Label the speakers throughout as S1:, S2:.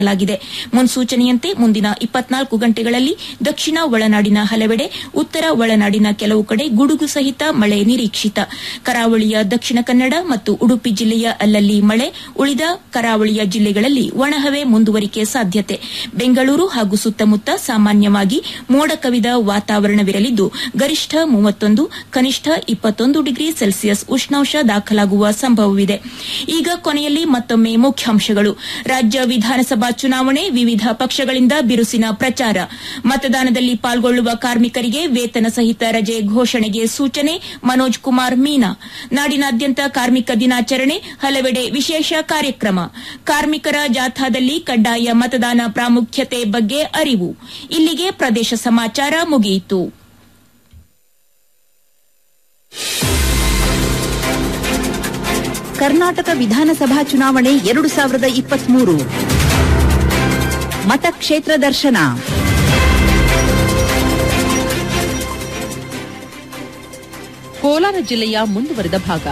S1: ಲಾಗಿದೆ ಮುನ್ಸೂಚನೆಯಂತೆ ಮುಂದಿನ ಇಪ್ಪತ್ನಾಲ್ಕು ಗಂಟೆಗಳಲ್ಲಿ ದಕ್ಷಿಣ ಒಳನಾಡಿನ ಹಲವೆಡೆ ಉತ್ತರ ಒಳನಾಡಿನ ಕೆಲವು ಕಡೆ ಗುಡುಗು ಸಹಿತ ಮಳೆ ನಿರೀಕ್ಷಿತ ಕರಾವಳಿಯ ದಕ್ಷಿಣ ಕನ್ನಡ ಮತ್ತು ಉಡುಪಿ ಜಿಲ್ಲೆಯ ಅಲ್ಲಲ್ಲಿ ಮಳೆ ಉಳಿದ ಕರಾವಳಿಯ ಜಿಲ್ಲೆಗಳಲ್ಲಿ ಒಣಹವೆ ಮುಂದುವರಿಕೆ ಸಾಧ್ಯತೆ ಬೆಂಗಳೂರು ಹಾಗೂ ಸುತ್ತಮುತ್ತ ಸಾಮಾನ್ಯವಾಗಿ ಮೋಡ ಕವಿದ ವಾತಾವರಣವಿರಲಿದ್ದು ಗರಿಷ್ಠ ಮೂವತ್ತೊಂದು ಕನಿಷ್ಠ ಇಪ್ಪತ್ತೊಂದು ಡಿಗ್ರಿ ಸೆಲ್ಸಿಯಸ್ ಉಷ್ಣಾಂಶ ದಾಖಲಾಗುವ ಸಂಭವವಿದೆ ಈಗ ಕೊನೆಯಲ್ಲಿ ಮತ್ತೊಮ್ಮೆ ಮುಖ್ಯಾಂಶಗಳು ರಾಜ್ಯ ವಿಧಾನಸಭಾ ಚುನಾವಣೆ ವಿವಿಧ ಪಕ್ಷಗಳಿಂದ ಬಿರುಸಿನ ಪ್ರಚಾರ ಮತದಾನದಲ್ಲಿ ಪಾಲ್ಗೊಳ್ಳುವ ಕಾರ್ಮಿಕರಿಗೆ ವೇತನ ಸಹಿತ ರಜೆ ಘೋಷಣೆಗೆ ಸೂಚನೆ ಮನೋಜ್ ಕುಮಾರ್ ಮೀನಾ ನಾಡಿನಾದ್ಯಂತ ಕಾರ್ಮಿಕ ದಿನಾಚರಣೆ ಹಲವೆಡೆ ವಿಶೇಷ ಕಾರ್ಯಕ್ರಮ ಕಾರ್ಮಿಕರ ಜಾಥಾದಲ್ಲಿ ಕಡ್ಡಾಯ ಮತದಾನ ಪ್ರಾಮುಖ್ಯತೆ ಬಗ್ಗೆ ಅರಿವು ಇಲ್ಲಿಗೆ ಪ್ರದೇಶ ಸಮಾಚಾರ ಮುಗಿಯಿತು
S2: ಕರ್ನಾಟಕ ವಿಧಾನಸಭಾ ಚುನಾವಣೆ ಎರಡು ಸಾವಿರದ ಇಪ್ಪತ್ಮೂರು ಮತಕ್ಷೇತ್ರ ದರ್ಶನ
S3: ಕೋಲಾರ ಜಿಲ್ಲೆಯ ಮುಂದುವರೆದ ಭಾಗ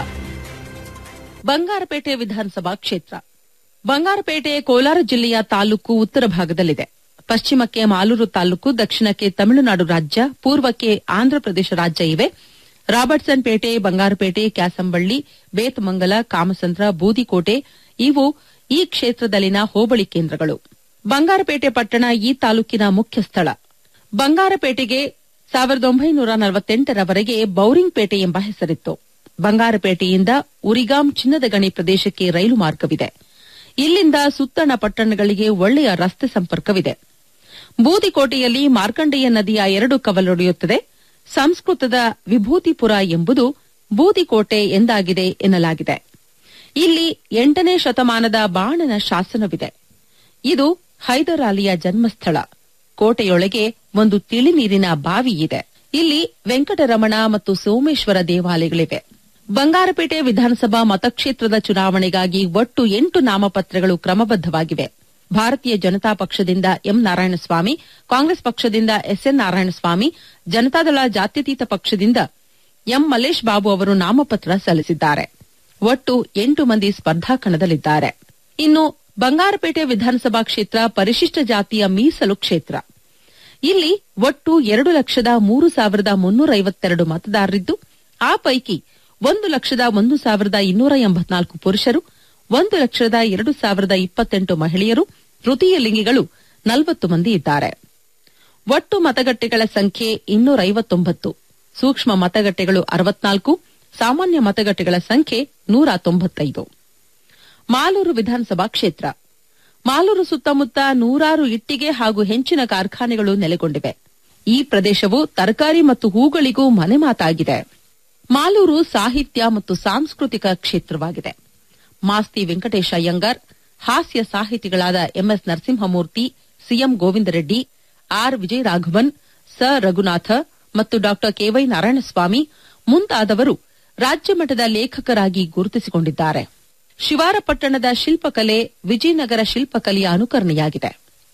S3: ಬಂಗಾರಪೇಟೆ ವಿಧಾನಸಭಾ ಕ್ಷೇತ್ರ ಬಂಗಾರಪೇಟೆ ಕೋಲಾರ ಜಿಲ್ಲೆಯ ತಾಲೂಕು ಉತ್ತರ ಭಾಗದಲ್ಲಿದೆ ಪಶ್ಚಿಮಕ್ಕೆ ಮಾಲೂರು ತಾಲೂಕು ದಕ್ಷಿಣಕ್ಕೆ ತಮಿಳುನಾಡು ರಾಜ್ಯ ಪೂರ್ವಕ್ಕೆ ಆಂಧ್ರಪ್ರದೇಶ ರಾಜ್ಯ ಇವೆ ರಾಬರ್ಟ್ಸನ್ ಪೇಟೆ ಬಂಗಾರಪೇಟೆ ಕ್ಯಾಸಂಬಳ್ಳಿ ಬೇತಮಂಗಲ ಕಾಮಸಂದ್ರ ಬೂದಿಕೋಟೆ ಇವು ಈ ಕ್ಷೇತ್ರದಲ್ಲಿನ ಹೋಬಳಿ ಕೇಂದ್ರಗಳು ಬಂಗಾರಪೇಟೆ ಪಟ್ಟಣ ಈ ತಾಲೂಕಿನ ಮುಖ್ಯ ಸ್ಥಳ ಬಂಗಾರಪೇಟೆಗೆ ಸಾವಿರದ ಒಂಬೈನೂರ ನಲವತ್ತೆಂಟರವರೆಗೆ ಬೌರಿಂಗ್ ಪೇಟೆ ಎಂಬ ಹೆಸರಿತ್ತು ಬಂಗಾರಪೇಟೆಯಿಂದ ಉರಿಗಾಂ ಚಿನ್ನದ ಗಣಿ ಪ್ರದೇಶಕ್ಕೆ ರೈಲು ಮಾರ್ಗವಿದೆ ಇಲ್ಲಿಂದ ಸುತ್ತಣ ಪಟ್ಟಣಗಳಿಗೆ ಒಳ್ಳೆಯ ರಸ್ತೆ ಸಂಪರ್ಕವಿದೆ ಬೂದಿಕೋಟೆಯಲ್ಲಿ ಮಾರ್ಕಂಡೇಯ ನದಿಯ ಎರಡು ಕವಲೊಡೆಯುತ್ತದೆ ಸಂಸ್ಕೃತದ ವಿಭೂತಿಪುರ ಎಂಬುದು ಬೂದಿಕೋಟೆ ಎಂದಾಗಿದೆ ಎನ್ನಲಾಗಿದೆ ಇಲ್ಲಿ ಎಂಟನೇ ಶತಮಾನದ ಬಾಣನ ಶಾಸನವಿದೆ ಇದು ಹೈದರ್ ಅಲಿಯ ಜನ್ಮಸ್ಥಳ ಕೋಟೆಯೊಳಗೆ ಒಂದು ತಿಳಿ ನೀರಿನ ಬಾವಿ ಇದೆ ಇಲ್ಲಿ ವೆಂಕಟರಮಣ ಮತ್ತು ಸೋಮೇಶ್ವರ ದೇವಾಲಯಗಳಿವೆ ಬಂಗಾರಪೇಟೆ ವಿಧಾನಸಭಾ ಮತಕ್ಷೇತ್ರದ ಚುನಾವಣೆಗಾಗಿ ಒಟ್ಟು ಎಂಟು ನಾಮಪತ್ರಗಳು ಕ್ರಮಬದ್ದವಾಗಿವೆ ಭಾರತೀಯ ಜನತಾ ಪಕ್ಷದಿಂದ ಎಂ ನಾರಾಯಣಸ್ವಾಮಿ ಕಾಂಗ್ರೆಸ್ ಪಕ್ಷದಿಂದ ಎಸ್ಎನ್ ನಾರಾಯಣಸ್ವಾಮಿ ಜನತಾದಳ ಜಾತ್ಯತೀತ ಪಕ್ಷದಿಂದ ಎಂ ಮಲ್ಲೇಶ್ ಬಾಬು ಅವರು ನಾಮಪತ್ರ ಸಲ್ಲಿಸಿದ್ದಾರೆ ಒಟ್ಟು ಎಂಟು ಮಂದಿ ಸ್ಪರ್ಧಾ ಕಣದಲ್ಲಿದ್ದಾರೆ ಇನ್ನು ಬಂಗಾರಪೇಟೆ ವಿಧಾನಸಭಾ ಕ್ಷೇತ್ರ ಪರಿಶಿಷ್ಟ ಜಾತಿಯ ಮೀಸಲು ಕ್ಷೇತ್ರ ಇಲ್ಲಿ ಒಟ್ಟು ಎರಡು ಲಕ್ಷದ ಮೂರು ಸಾವಿರದ ಮುನ್ನೂರ ಐವತ್ತೆರಡು ಮತದಾರರಿದ್ದು ಆ ಪೈಕಿ ಒಂದು ಲಕ್ಷದ ಒಂದು ಸಾವಿರದ ಇನ್ನೂರ ಎಂಬತ್ನಾಲ್ಕು ಪುರುಷರು ಒಂದು ಲಕ್ಷದ ಎರಡು ಸಾವಿರದ ಇಪ್ಪತ್ತೆಂಟು ಮಹಿಳೆಯರು ತೃತೀಯ ಲಿಂಗಿಗಳು ನಲವತ್ತು ಮಂದಿ ಇದ್ದಾರೆ ಒಟ್ಟು ಮತಗಟ್ಟೆಗಳ ಸಂಖ್ಯೆ ಇನ್ನೂರ ಐವತ್ತೊಂಬತ್ತು ಸೂಕ್ಷ್ಮ ಮತಗಟ್ಟೆಗಳು ಅರವತ್ನಾಲ್ಕು ಸಾಮಾನ್ಯ ಮತಗಟ್ಟೆಗಳ ಸಂಖ್ಯೆ ನೂರ ತೊಂಬತ್ತೈದು ಮಾಲೂರು ವಿಧಾನಸಭಾ ಕ್ಷೇತ್ರ ಮಾಲೂರು ಸುತ್ತಮುತ್ತ ನೂರಾರು ಇಟ್ಟಿಗೆ ಹಾಗೂ ಹೆಂಚಿನ ಕಾರ್ಖಾನೆಗಳು ನೆಲೆಗೊಂಡಿವೆ ಈ ಪ್ರದೇಶವು ತರಕಾರಿ ಮತ್ತು ಹೂಗಳಿಗೂ ಮನೆಮಾತಾಗಿದೆ ಮಾಲೂರು ಸಾಹಿತ್ಯ ಮತ್ತು ಸಾಂಸ್ಕೃತಿಕ ಕ್ಷೇತ್ರವಾಗಿದೆ ಮಾಸ್ತಿ ವೆಂಕಟೇಶ ಅಯ್ಯಂಗಾರ್ ಹಾಸ್ಯ ಸಾಹಿತಿಗಳಾದ MS Narasimhamurthy CM Govindareddy R Vijayaraghavan ಸ ರಘುನಾಥ ಮತ್ತು ಡಾ ಕೆವೈ ನಾರಾಯಣಸ್ವಾಮಿ ಮುಂತಾದವರು ರಾಜ್ಯ ಮಟ್ಟದ ಲೇಖಕರಾಗಿ ಗುರುತಿಸಿಕೊಂಡಿದ್ದಾರೆ ಶಿವಾರಪಟ್ಟಣದ ಶಿಲ್ಪಕಲೆ ವಿಜಯನಗರ ಶಿಲ್ಪಕಲೆಯ ಅನುಕರಣೆಯಾಗಿದೆ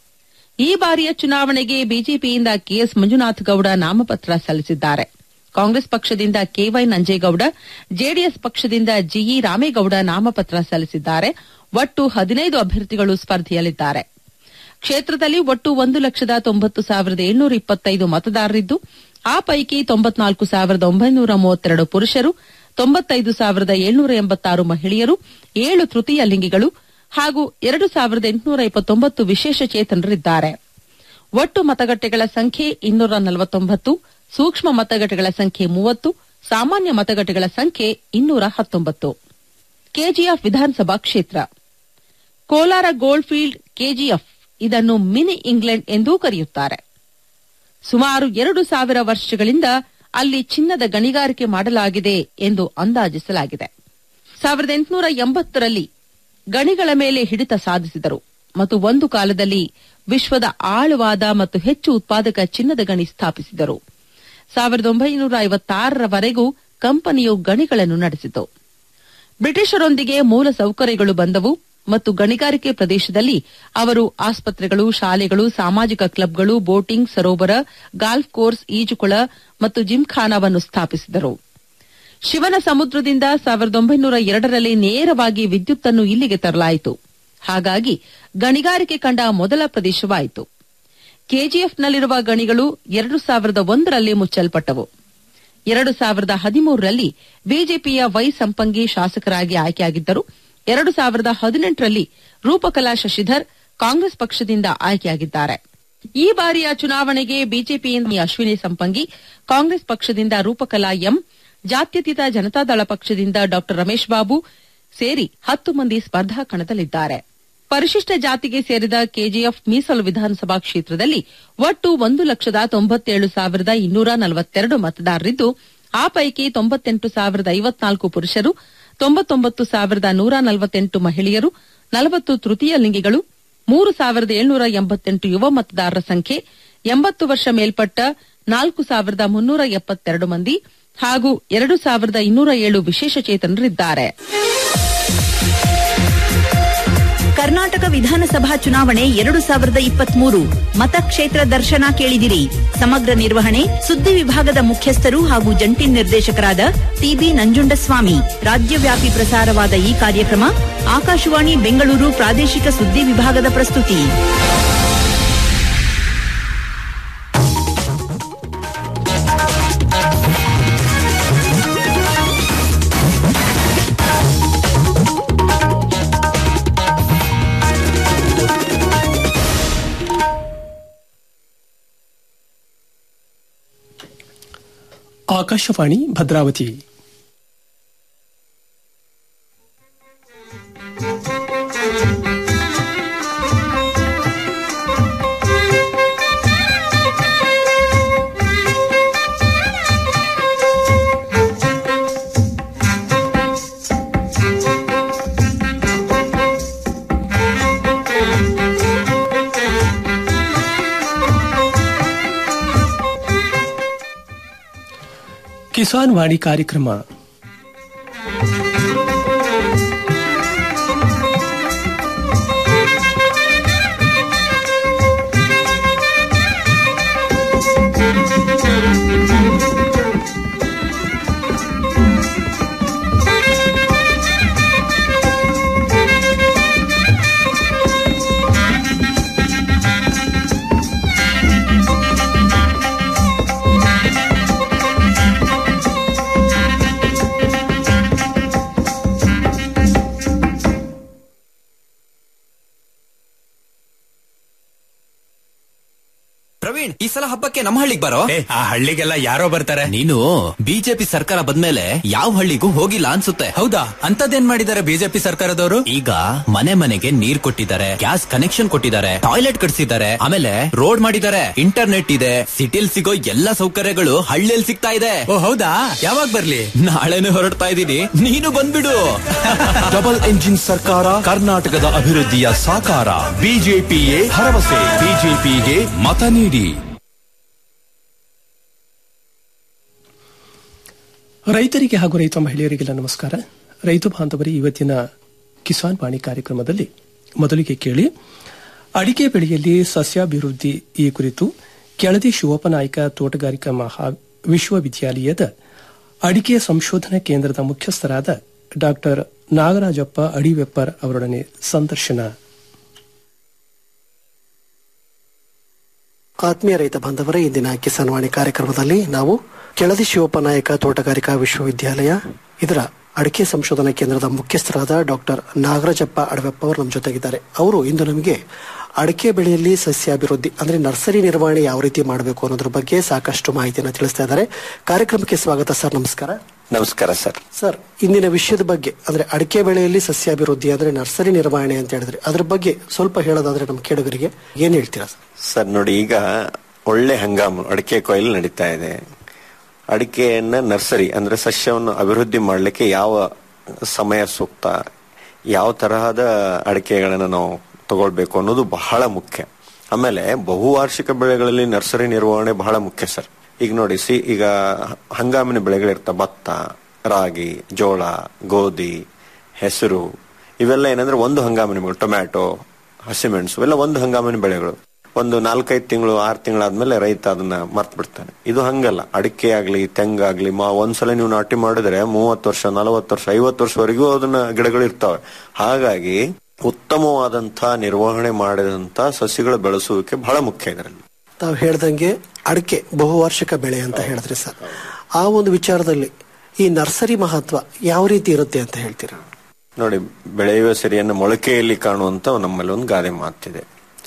S3: ಈ ಬಾರಿಯ ಚುನಾವಣೆಗೆ ಬಿಜೆಪಿಯಿಂದ ಕೆಎಸ್ ಮಂಜುನಾಥ ಗೌಡ ನಾಮಪತ್ರ ಸಲ್ಲಿಸಿದ್ದಾರೆ ಕಾಂಗ್ರೆಸ್ ಪಕ್ಷದಿಂದ ಕೆವೈ ನಂಜೇಗೌಡ ಜೆಡಿಎಸ್ ಪಕ್ಷದಿಂದ ಜಿಇ ರಾಮೇಗೌಡ ನಾಮಪತ್ರ ಸಲ್ಲಿಸಿದ್ದಾರೆ ಒಟ್ಟು ಹದಿನೈದು ಅಭ್ಯರ್ಥಿಗಳು ಸ್ಪರ್ಧೆಯಲ್ಲಿದ್ದಾರೆ ಕ್ಷೇತ್ರದಲ್ಲಿ ಒಟ್ಟು ಒಂದು ಲಕ್ಷದ ತೊಂಬತ್ತು ಸಾವಿರದ ಏಳ್ನೂರ ಇಪ್ಪತ್ತೈದು ಮತದಾರರಿದ್ದು ಆ ಪೈಕಿ ತೊಂಬತ್ನಾಲ್ಕು ಸಾವಿರದ ಒಂಬೈನೂರ ಮೂವತ್ತೆರಡು ಪುರುಷರು ತೊಂಬತ್ತೈದು ಸಾವಿರದ ಏಳ್ನೂರ ಎಂಬತ್ತಾರು ಮಹಿಳೆಯರು ಏಳು ತೃತೀಯ ಲಿಂಗಿಗಳು ಹಾಗೂ ಎರಡು ಸಾವಿರದ ಎಂಟುನೂರ ಇಪ್ಪತ್ತೊಂಬತ್ತು ವಿಶೇಷ ಚೇತನರಿದ್ದಾರೆ ಒಟ್ಟು ಮತಗಟ್ಟೆಗಳ ಸಂಖ್ಯೆ ಇನ್ನೂರ ನಲವತ್ತೊಂಬತ್ತು ಸೂಕ್ಷ್ಮ ಮತಗಟ್ಟೆಗಳ ಸಂಖ್ಯೆ ಮೂವತ್ತು ಸಾಮಾನ್ಯ ಮತಗಟ್ಟೆಗಳ ಸಂಖ್ಯೆ ಇನ್ನೂರ ಹತ್ತೊಂಬತ್ತು ಕೆಜಿಎಫ್ ವಿಧಾನಸಭಾ ಕ್ಷೇತ್ರ ಕೋಲಾರ ಗೋಲ್ಡ್ ಫೀಲ್ಡ್ ಕೆಜಿಎಫ್ ಇದನ್ನು ಮಿನಿ ಇಂಗ್ಲೆಂಡ್ ಎಂದೂ ಕರೆಯುತ್ತಾರೆ ಸುಮಾರು ಎರಡು ಸಾವಿರ ವರ್ಷಗಳಿಂದ ಅಲ್ಲಿ ಚಿನ್ನದ ಗಣಿಗಾರಿಕೆ ಮಾಡಲಾಗಿದೆ ಎಂದು ಅಂದಾಜಿಸಲಾಗಿದೆ ಸಾವಿರದ ಎಂಟುನೂರ ಎಂಬತ್ತರಲ್ಲಿ ಗಣಿಗಳ ಮೇಲೆ ಹಿಡಿತ ಸಾಧಿಸಿದರು ಮತ್ತು ಒಂದು ಕಾಲದಲ್ಲಿ ವಿಶ್ವದ ಆಳವಾದ ಮತ್ತು ಹೆಚ್ಚು ಉತ್ಪಾದಕ ಚಿನ್ನದ ಗಣಿ ಸ್ಥಾಪಿಸಿದರು ಸಾವಿರದ ಒಂಬೈನೂರ ಐವತ್ತಾರರವರೆಗೂ ಕಂಪನಿಯು ಗಣಿಗಳನ್ನು ನಡೆಸಿತು ಬ್ರಿಟಿಷರೊಂದಿಗೆ ಮೂಲ ಸೌಕರ್ಯಗಳು ಬಂದವು ಮತ್ತು ಗಣಿಗಾರಿಕೆ ಪ್ರದೇಶದಲ್ಲಿ ಅವರು ಆಸ್ಪತ್ರೆಗಳು ಶಾಲೆಗಳು ಸಾಮಾಜಿಕ ಕ್ಲಬ್ಗಳು ಬೋಟಿಂಗ್ ಸರೋವರ ಗಾಲ್ಫ್ ಕೋರ್ಸ್ ಈಜುಕೊಳ ಮತ್ತು ಜಿಮ್ಖಾನಾವನ್ನು ಸ್ಥಾಪಿಸಿದರು ಶಿವನ ಸಮುದ್ರದಿಂದ ಸಾವಿರದ ಒಂಬೈನೂರ ಎರಡರಲ್ಲಿ ನೇರವಾಗಿ ವಿದ್ಯುತ್ತನ್ನು ಇಲ್ಲಿಗೆ ತರಲಾಯಿತು ಹಾಗಾಗಿ ಗಣಿಗಾರಿಕೆ ಕಂಡ ಮೊದಲ ಪ್ರದೇಶವಾಯಿತು ಕೆಜಿಎಫ್ನಲ್ಲಿರುವ ಗಣಿಗಳು ಎರಡು ಸಾವಿರದ ಒಂದರಲ್ಲಿ ಮುಚ್ಚಲ್ಪಟ್ಟವು ಎರಡು ಸಾವಿರದ ಹದಿಮೂರರಲ್ಲಿ ಬಿಜೆಪಿಯ ವೈ ಸಂಪಂಗಿ ಶಾಸಕರಾಗಿ ಆಯ್ಕೆಯಾಗಿದ್ದರು ಎರಡು ಸಾವಿರದ ಹದಿನೆಂಟರಲ್ಲಿ ರೂಪಕಲಾ ಶಶಿಧರ್ ಕಾಂಗ್ರೆಸ್ ಪಕ್ಷದಿಂದ ಆಯ್ಕೆಯಾಗಿದ್ದಾರೆ ಈ ಬಾರಿಯ ಚುನಾವಣೆಗೆ ಬಿಜೆಪಿಯಿಂದ ಅಶ್ವಿನಿ ಸಂಪಂಗಿ ಕಾಂಗ್ರೆಸ್ ಪಕ್ಷದಿಂದ ರೂಪಕಲಾ ಎಂ ಜಾತ್ಯತೀತ ಜನತಾದಳ ಪಕ್ಷದಿಂದ ಡಾ ರಮೇಶ್ ಬಾಬು ಸೇರಿ ಹತ್ತು ಮಂದಿ ಸ್ಪರ್ಧಾ ಕಣದಲ್ಲಿದ್ದಾರೆ ಪರಿಶಿಷ್ಟ ಜಾತಿಗೆ ಸೇರಿದ ಕೆಜಿಎಫ್ ಮೀಸಲು ವಿಧಾನಸಭಾ ಕ್ಷೇತ್ರದಲ್ಲಿ ಒಟ್ಟು ಒಂದು ಲಕ್ಷದ ತೊಂಬತ್ತೇಳು ಸಾವಿರದ ಇನ್ನೂರ ನಲವತ್ತೆರಡು ಮತದಾರರಿದ್ದು ಆ ಪೈಕಿ ತೊಂಬತ್ತೆಂಟು ಸಾವಿರದ ಐವತ್ನಾಲ್ಕು ಪುರುಷರು ತೊಂಬತ್ತೊಂಬತ್ತು ಸಾವಿರದ ನೂರ ನಲವತ್ತೆಂಟು ಮಹಿಳೆಯರು ನಲವತ್ತು ತೃತೀಯ ಲಿಂಗಿಗಳು ಮೂರು ಸಾವಿರದ ಏಳ್ನೂರ ಎಂಬತ್ತೆಂಟು ಯುವ ಮತದಾರರ ಸಂಖ್ಯೆ ಎಂಬತ್ತು ವರ್ಷ ಮೇಲ್ಪಟ್ಟ ನಾಲ್ಕು ಸಾವಿರದ ಮುನ್ನೂರ ಎಪ್ಪತ್ತೆರಡು ಮಂದಿ ಹಾಗೂ ಎರಡು ಸಾವಿರದ ಇನ್ನೂರ ಏಳು ವಿಶೇಷಚೇತನರಿದ್ದಾರೆ
S2: ಕರ್ನಾಟಕ ವಿಧಾನಸಭಾ ಚುನಾವಣೆ ಎರಡು ಸಾವಿರದ ಇಪ್ಪತ್ಮೂರು ಮತಕ್ಷೇತ್ರ ದರ್ಶನ ಕೇಳಿದಿರಿ ಸಮಗ್ರ ನಿರ್ವಹಣೆ ಸುದ್ದಿ ವಿಭಾಗದ ಮುಖ್ಯಸ್ಥರು ಹಾಗೂ ಜಂಟಿ ನಿರ್ದೇಶಕರಾದ ಟಿಬಿ ನಂಜುಂಡಸ್ವಾಮಿ ರಾಜ್ಯವ್ಯಾಪಿ ಪ್ರಸಾರವಾದ ಈ ಕಾರ್ಯಕ್ರಮ ಆಕಾಶವಾಣಿ ಬೆಂಗಳೂರು ಪ್ರಾದೇಶಿಕ ಸುದ್ದಿ ವಿಭಾಗದ ಪ್ರಸ್ತುತಿ
S4: ಆಕಾಶವಾಣಿ ಭದ್ರಾವತಿ ಕಿಸಾನ್ ವಾಣಿ ಕಾರ್ಯಕ್ರಮ
S5: ಪ್ರವೀಣ್ ಈ ಸಲ ಹಬ್ಬಕ್ಕೆ ನಮ್ಮ ಹಳ್ಳಿಗೆ ಬರೋ
S6: ಏ ಆ ಹಳ್ಳಿಗೆಲ್ಲ ಯಾರೋ ಬರ್ತಾರೆ
S5: ನೀನು ಬಿಜೆಪಿ ಸರ್ಕಾರ ಬಂದ್ಮೇಲೆ ಯಾವ ಹಳ್ಳಿಗೂ ಹೋಗಿಲ್ಲ ಅನ್ಸುತ್ತೆ
S6: ಹೌದಾ ಅಂತದೇನ್ ಮಾಡಿದ್ದಾರೆ ಬಿಜೆಪಿ ಸರ್ಕಾರದವರು
S5: ಈಗ ಮನೆ ಮನೆಗೆ ನೀರ್ ಕೊಟ್ಟಿದ್ದಾರೆ ಗ್ಯಾಸ್ ಕನೆಕ್ಷನ್ ಕೊಟ್ಟಿದ್ದಾರೆ ಟಾಯ್ಲೆಟ್ ಕಟ್ಸಿದ್ದಾರೆ ಆಮೇಲೆ ರೋಡ್ ಮಾಡಿದ್ದಾರೆ ಇಂಟರ್ನೆಟ್ ಇದೆ ಸಿಟಿಲ್ ಸಿಗೋ ಎಲ್ಲಾ ಸೌಕರ್ಯಗಳು ಹಳ್ಳಿಯಲ್ಲಿ ಸಿಗ್ತಾ ಇದೆ
S6: ಓ ಹೌದಾ ಯಾವಾಗ ಬರ್ಲಿ
S5: ನಾಳೆನೆ ಹೊರಡ್ತಾ ಇದ್ದೀನಿ ನೀನು ಬಂದ್ಬಿಡು
S7: ಡಬಲ್ ಎಂಜಿನ್ ಸರ್ಕಾರ ಕರ್ನಾಟಕದ ಅಭಿವೃದ್ಧಿಯ ಸಾಕಾರ ಬಿಜೆಪಿಯೇ ಭರವಸೆ ಬಿಜೆಪಿಗೆ ಮತ ನೀಡಿ
S4: ರೈತರಿಗೆ ಹಾಗೂ ರೈತ ಮಹಿಳೆಯರಿಗೆಲ್ಲ ನಮಸ್ಕಾರ ರೈತ ಬಾಂಧವರಿ ಇವತ್ತಿನ ಕಿಸಾನ್ ವಾಣಿ ಕಾರ್ಯಕ್ರಮದಲ್ಲಿ ಮೊದಲಿಗೆ ಕೇಳಿ ಅಡಿಕೆ ಬೆಳೆಯಲ್ಲಿ ಸಸ್ಯಾಭಿವೃದ್ಧಿ ಈ ಕುರಿತು ಕೆಳದಿ ಶಿವಪ್ಪನಾಯಕ ತೋಟಗಾರಿಕಾ ಮಹಾ ವಿಶ್ವವಿದ್ಯಾಲಯದ ಅಡಿಕೆ ಸಂಶೋಧನಾ ಕೇಂದ್ರದ ಮುಖ್ಯಸ್ಥರಾದ ಡಾಕ್ಟರ್ ನಾಗರಾಜಪ್ಪ ಅಡಿವೆಪ್ಪರ್ ಅವರೊಡನೆ ಸಂದರ್ಶನ
S8: ಆತ್ಮೀಯ ರೈತ ಬಾಂಧವರೇ ಇಂದಿನ ಕಿಸಾನ್ ವಾಣಿ ಕಾರ್ಯಕ್ರಮದಲ್ಲಿ ನಾವು ಕೆಳದಿ ಶಿವಪ್ಪನಾಯಕ ತೋಟಗಾರಿಕಾ ವಿಶ್ವವಿದ್ಯಾಲಯ ಇದರ ಅಡಿಕೆ ಸಂಶೋಧನಾ ಕೇಂದ್ರದ ಮುಖ್ಯಸ್ಥರಾದ ಡಾಕ್ಟರ್ ನಾಗರಾಜಪ್ಪ ಅಡವೆಪ್ಪ ಅವರು ನಮ್ಮ ಜೊತೆಗಿದ್ದಾರೆ ಅವರು ಇಂದು ನಮಗೆ ಅಡಿಕೆ ಬೆಳೆಯಲ್ಲಿ ಸಸ್ಯಾಭಿವೃದ್ಧಿ ಅಂದ್ರೆ ನರ್ಸರಿ ನಿರ್ವಹಣೆ ಯಾವ ರೀತಿ ಮಾಡಬೇಕು ಅನ್ನೋದ್ರ ಬಗ್ಗೆ ಸಾಕಷ್ಟು ಮಾಹಿತಿಯನ್ನು ತಿಳಿಸ್ತಾ ಇದ್ದಾರೆ ಕಾರ್ಯಕ್ರಮಕ್ಕೆ ಸ್ವಾಗತ ಸರ್ ನಮಸ್ಕಾರ
S9: ನಮಸ್ಕಾರ ಸರ್
S8: ಸರ್ ಇಂದಿನ ವಿಷಯದ ಬಗ್ಗೆ ಅಂದ್ರೆ ಅಡಿಕೆ ಬೆಳೆಯಲ್ಲಿ ಸಸ್ಯಾಭಿವೃದ್ಧಿ ಅಂದ್ರೆ ನರ್ಸರಿ ನಿರ್ವಹಣೆ ಅಂತ ಹೇಳಿದ್ರೆ ಅದ್ರ ಬಗ್ಗೆ ಸ್ವಲ್ಪ ಹೇಳೋದಾದ್ರೆ ನಮ್ಮ ಕೇಳುಗರಿಗೆ ಏನ್ ಹೇಳ್ತೀರಾ ಸರ್
S9: ಸರ್ ನೋಡಿ ಈಗ ಒಳ್ಳೆ ಹಂಗಾಮು ಅಡಿಕೆ ಕೊಯ್ಲು ನಡೀತಾ ಇದೆ ಅಡಿಕೆಯನ್ನ ನರ್ಸರಿ ಅಂದ್ರೆ ಸಸ್ಯವನ್ನು ಅಭಿವೃದ್ಧಿ ಮಾಡಲಿಕ್ಕೆ ಯಾವ ಸಮಯ ಸೂಕ್ತ ಯಾವ ತರಹದ ಅಡಿಕೆಗಳನ್ನು ನಾವು ತಗೊಳ್ಬೇಕು ಅನ್ನೋದು ಬಹಳ ಮುಖ್ಯ ಆಮೇಲೆ ಬಹುವಾರ್ಷಿಕ ಬೆಳೆಗಳಲ್ಲಿ ನರ್ಸರಿ ನಿರ್ವಹಣೆ ಬಹಳ ಮುಖ್ಯ ಸರ್ ಈಗ ನೋಡಿ ಸಿ ಈಗ ಹಂಗಾಮಿನ ಬೆಳೆಗಳಿರ್ತಾವ ಭತ್ತ ರಾಗಿ ಜೋಳ ಗೋಧಿ ಹೆಸರು ಇವೆಲ್ಲ ಏನಂದ್ರೆ ಒಂದು ಹಂಗಾಮಿನ ಬೆಳೆ ಟೊಮ್ಯಾಟೊ ಹಸಿಮೆಣಸು ಇವೆಲ್ಲ ಒಂದು ಹಂಗಾಮಿನ ಬೆಳೆಗಳು ಒಂದು ನಾಲ್ಕೈದು ತಿಂಗಳು ಆರು ತಿಂಗಳಾದ್ಮೇಲೆ ರೈತ ಅದನ್ನ ಮರ್ತ್ ಬಿಡ್ತಾನೆ ಇದು ಹಂಗಲ್ಲ ಅಡಿಕೆ ಆಗ್ಲಿ ತೆಂಗಾಗ್ಲಿ ಮಾ ಒಂದ್ಸಲ ನೀವು ನಾಟಿ ಮಾಡಿದ್ರೆ ಮೂವತ್ತು ವರ್ಷ ನಲವತ್ತು ವರ್ಷ ಐವತ್ತು ವರ್ಷವರೆಗೂ ಅದನ್ನ ಗಿಡಗಳು ಇರ್ತಾವೆ ಹಾಗಾಗಿ ಉತ್ತಮವಾದಂಥ ನಿರ್ವಹಣೆ ಮಾಡಿದಂಥ ಸಸಿಗಳು ಬೆಳೆಸುವಿಕೆ ಬಹಳ ಮುಖ್ಯ ಇದರಲ್ಲಿ
S8: ತಾವು ಹೇಳ್ದಂಗೆ ಅಡಿಕೆ ಬಹುವಾರ್ಷಿಕ ಬೆಳೆ ಅಂತ ಹೇಳಿದ್ರಿ ಸರ್ ಆ ಒಂದು ವಿಚಾರದಲ್ಲಿ ಈ ನರ್ಸರಿ ಮಹತ್ವ ಯಾವ ರೀತಿ ಇರುತ್ತೆ ಅಂತ ಹೇಳ್ತೀರಾ
S9: ನೋಡಿ ಬೆಳೆಯುವ ಸಿರಿಯನ್ನು ಮೊಳಕೆಯಲ್ಲಿ ಕಾಣುವಂತ ನಮ್ಮಲ್ಲಿ ಒಂದು ಗಾದೆ ಮಾತಿದೆ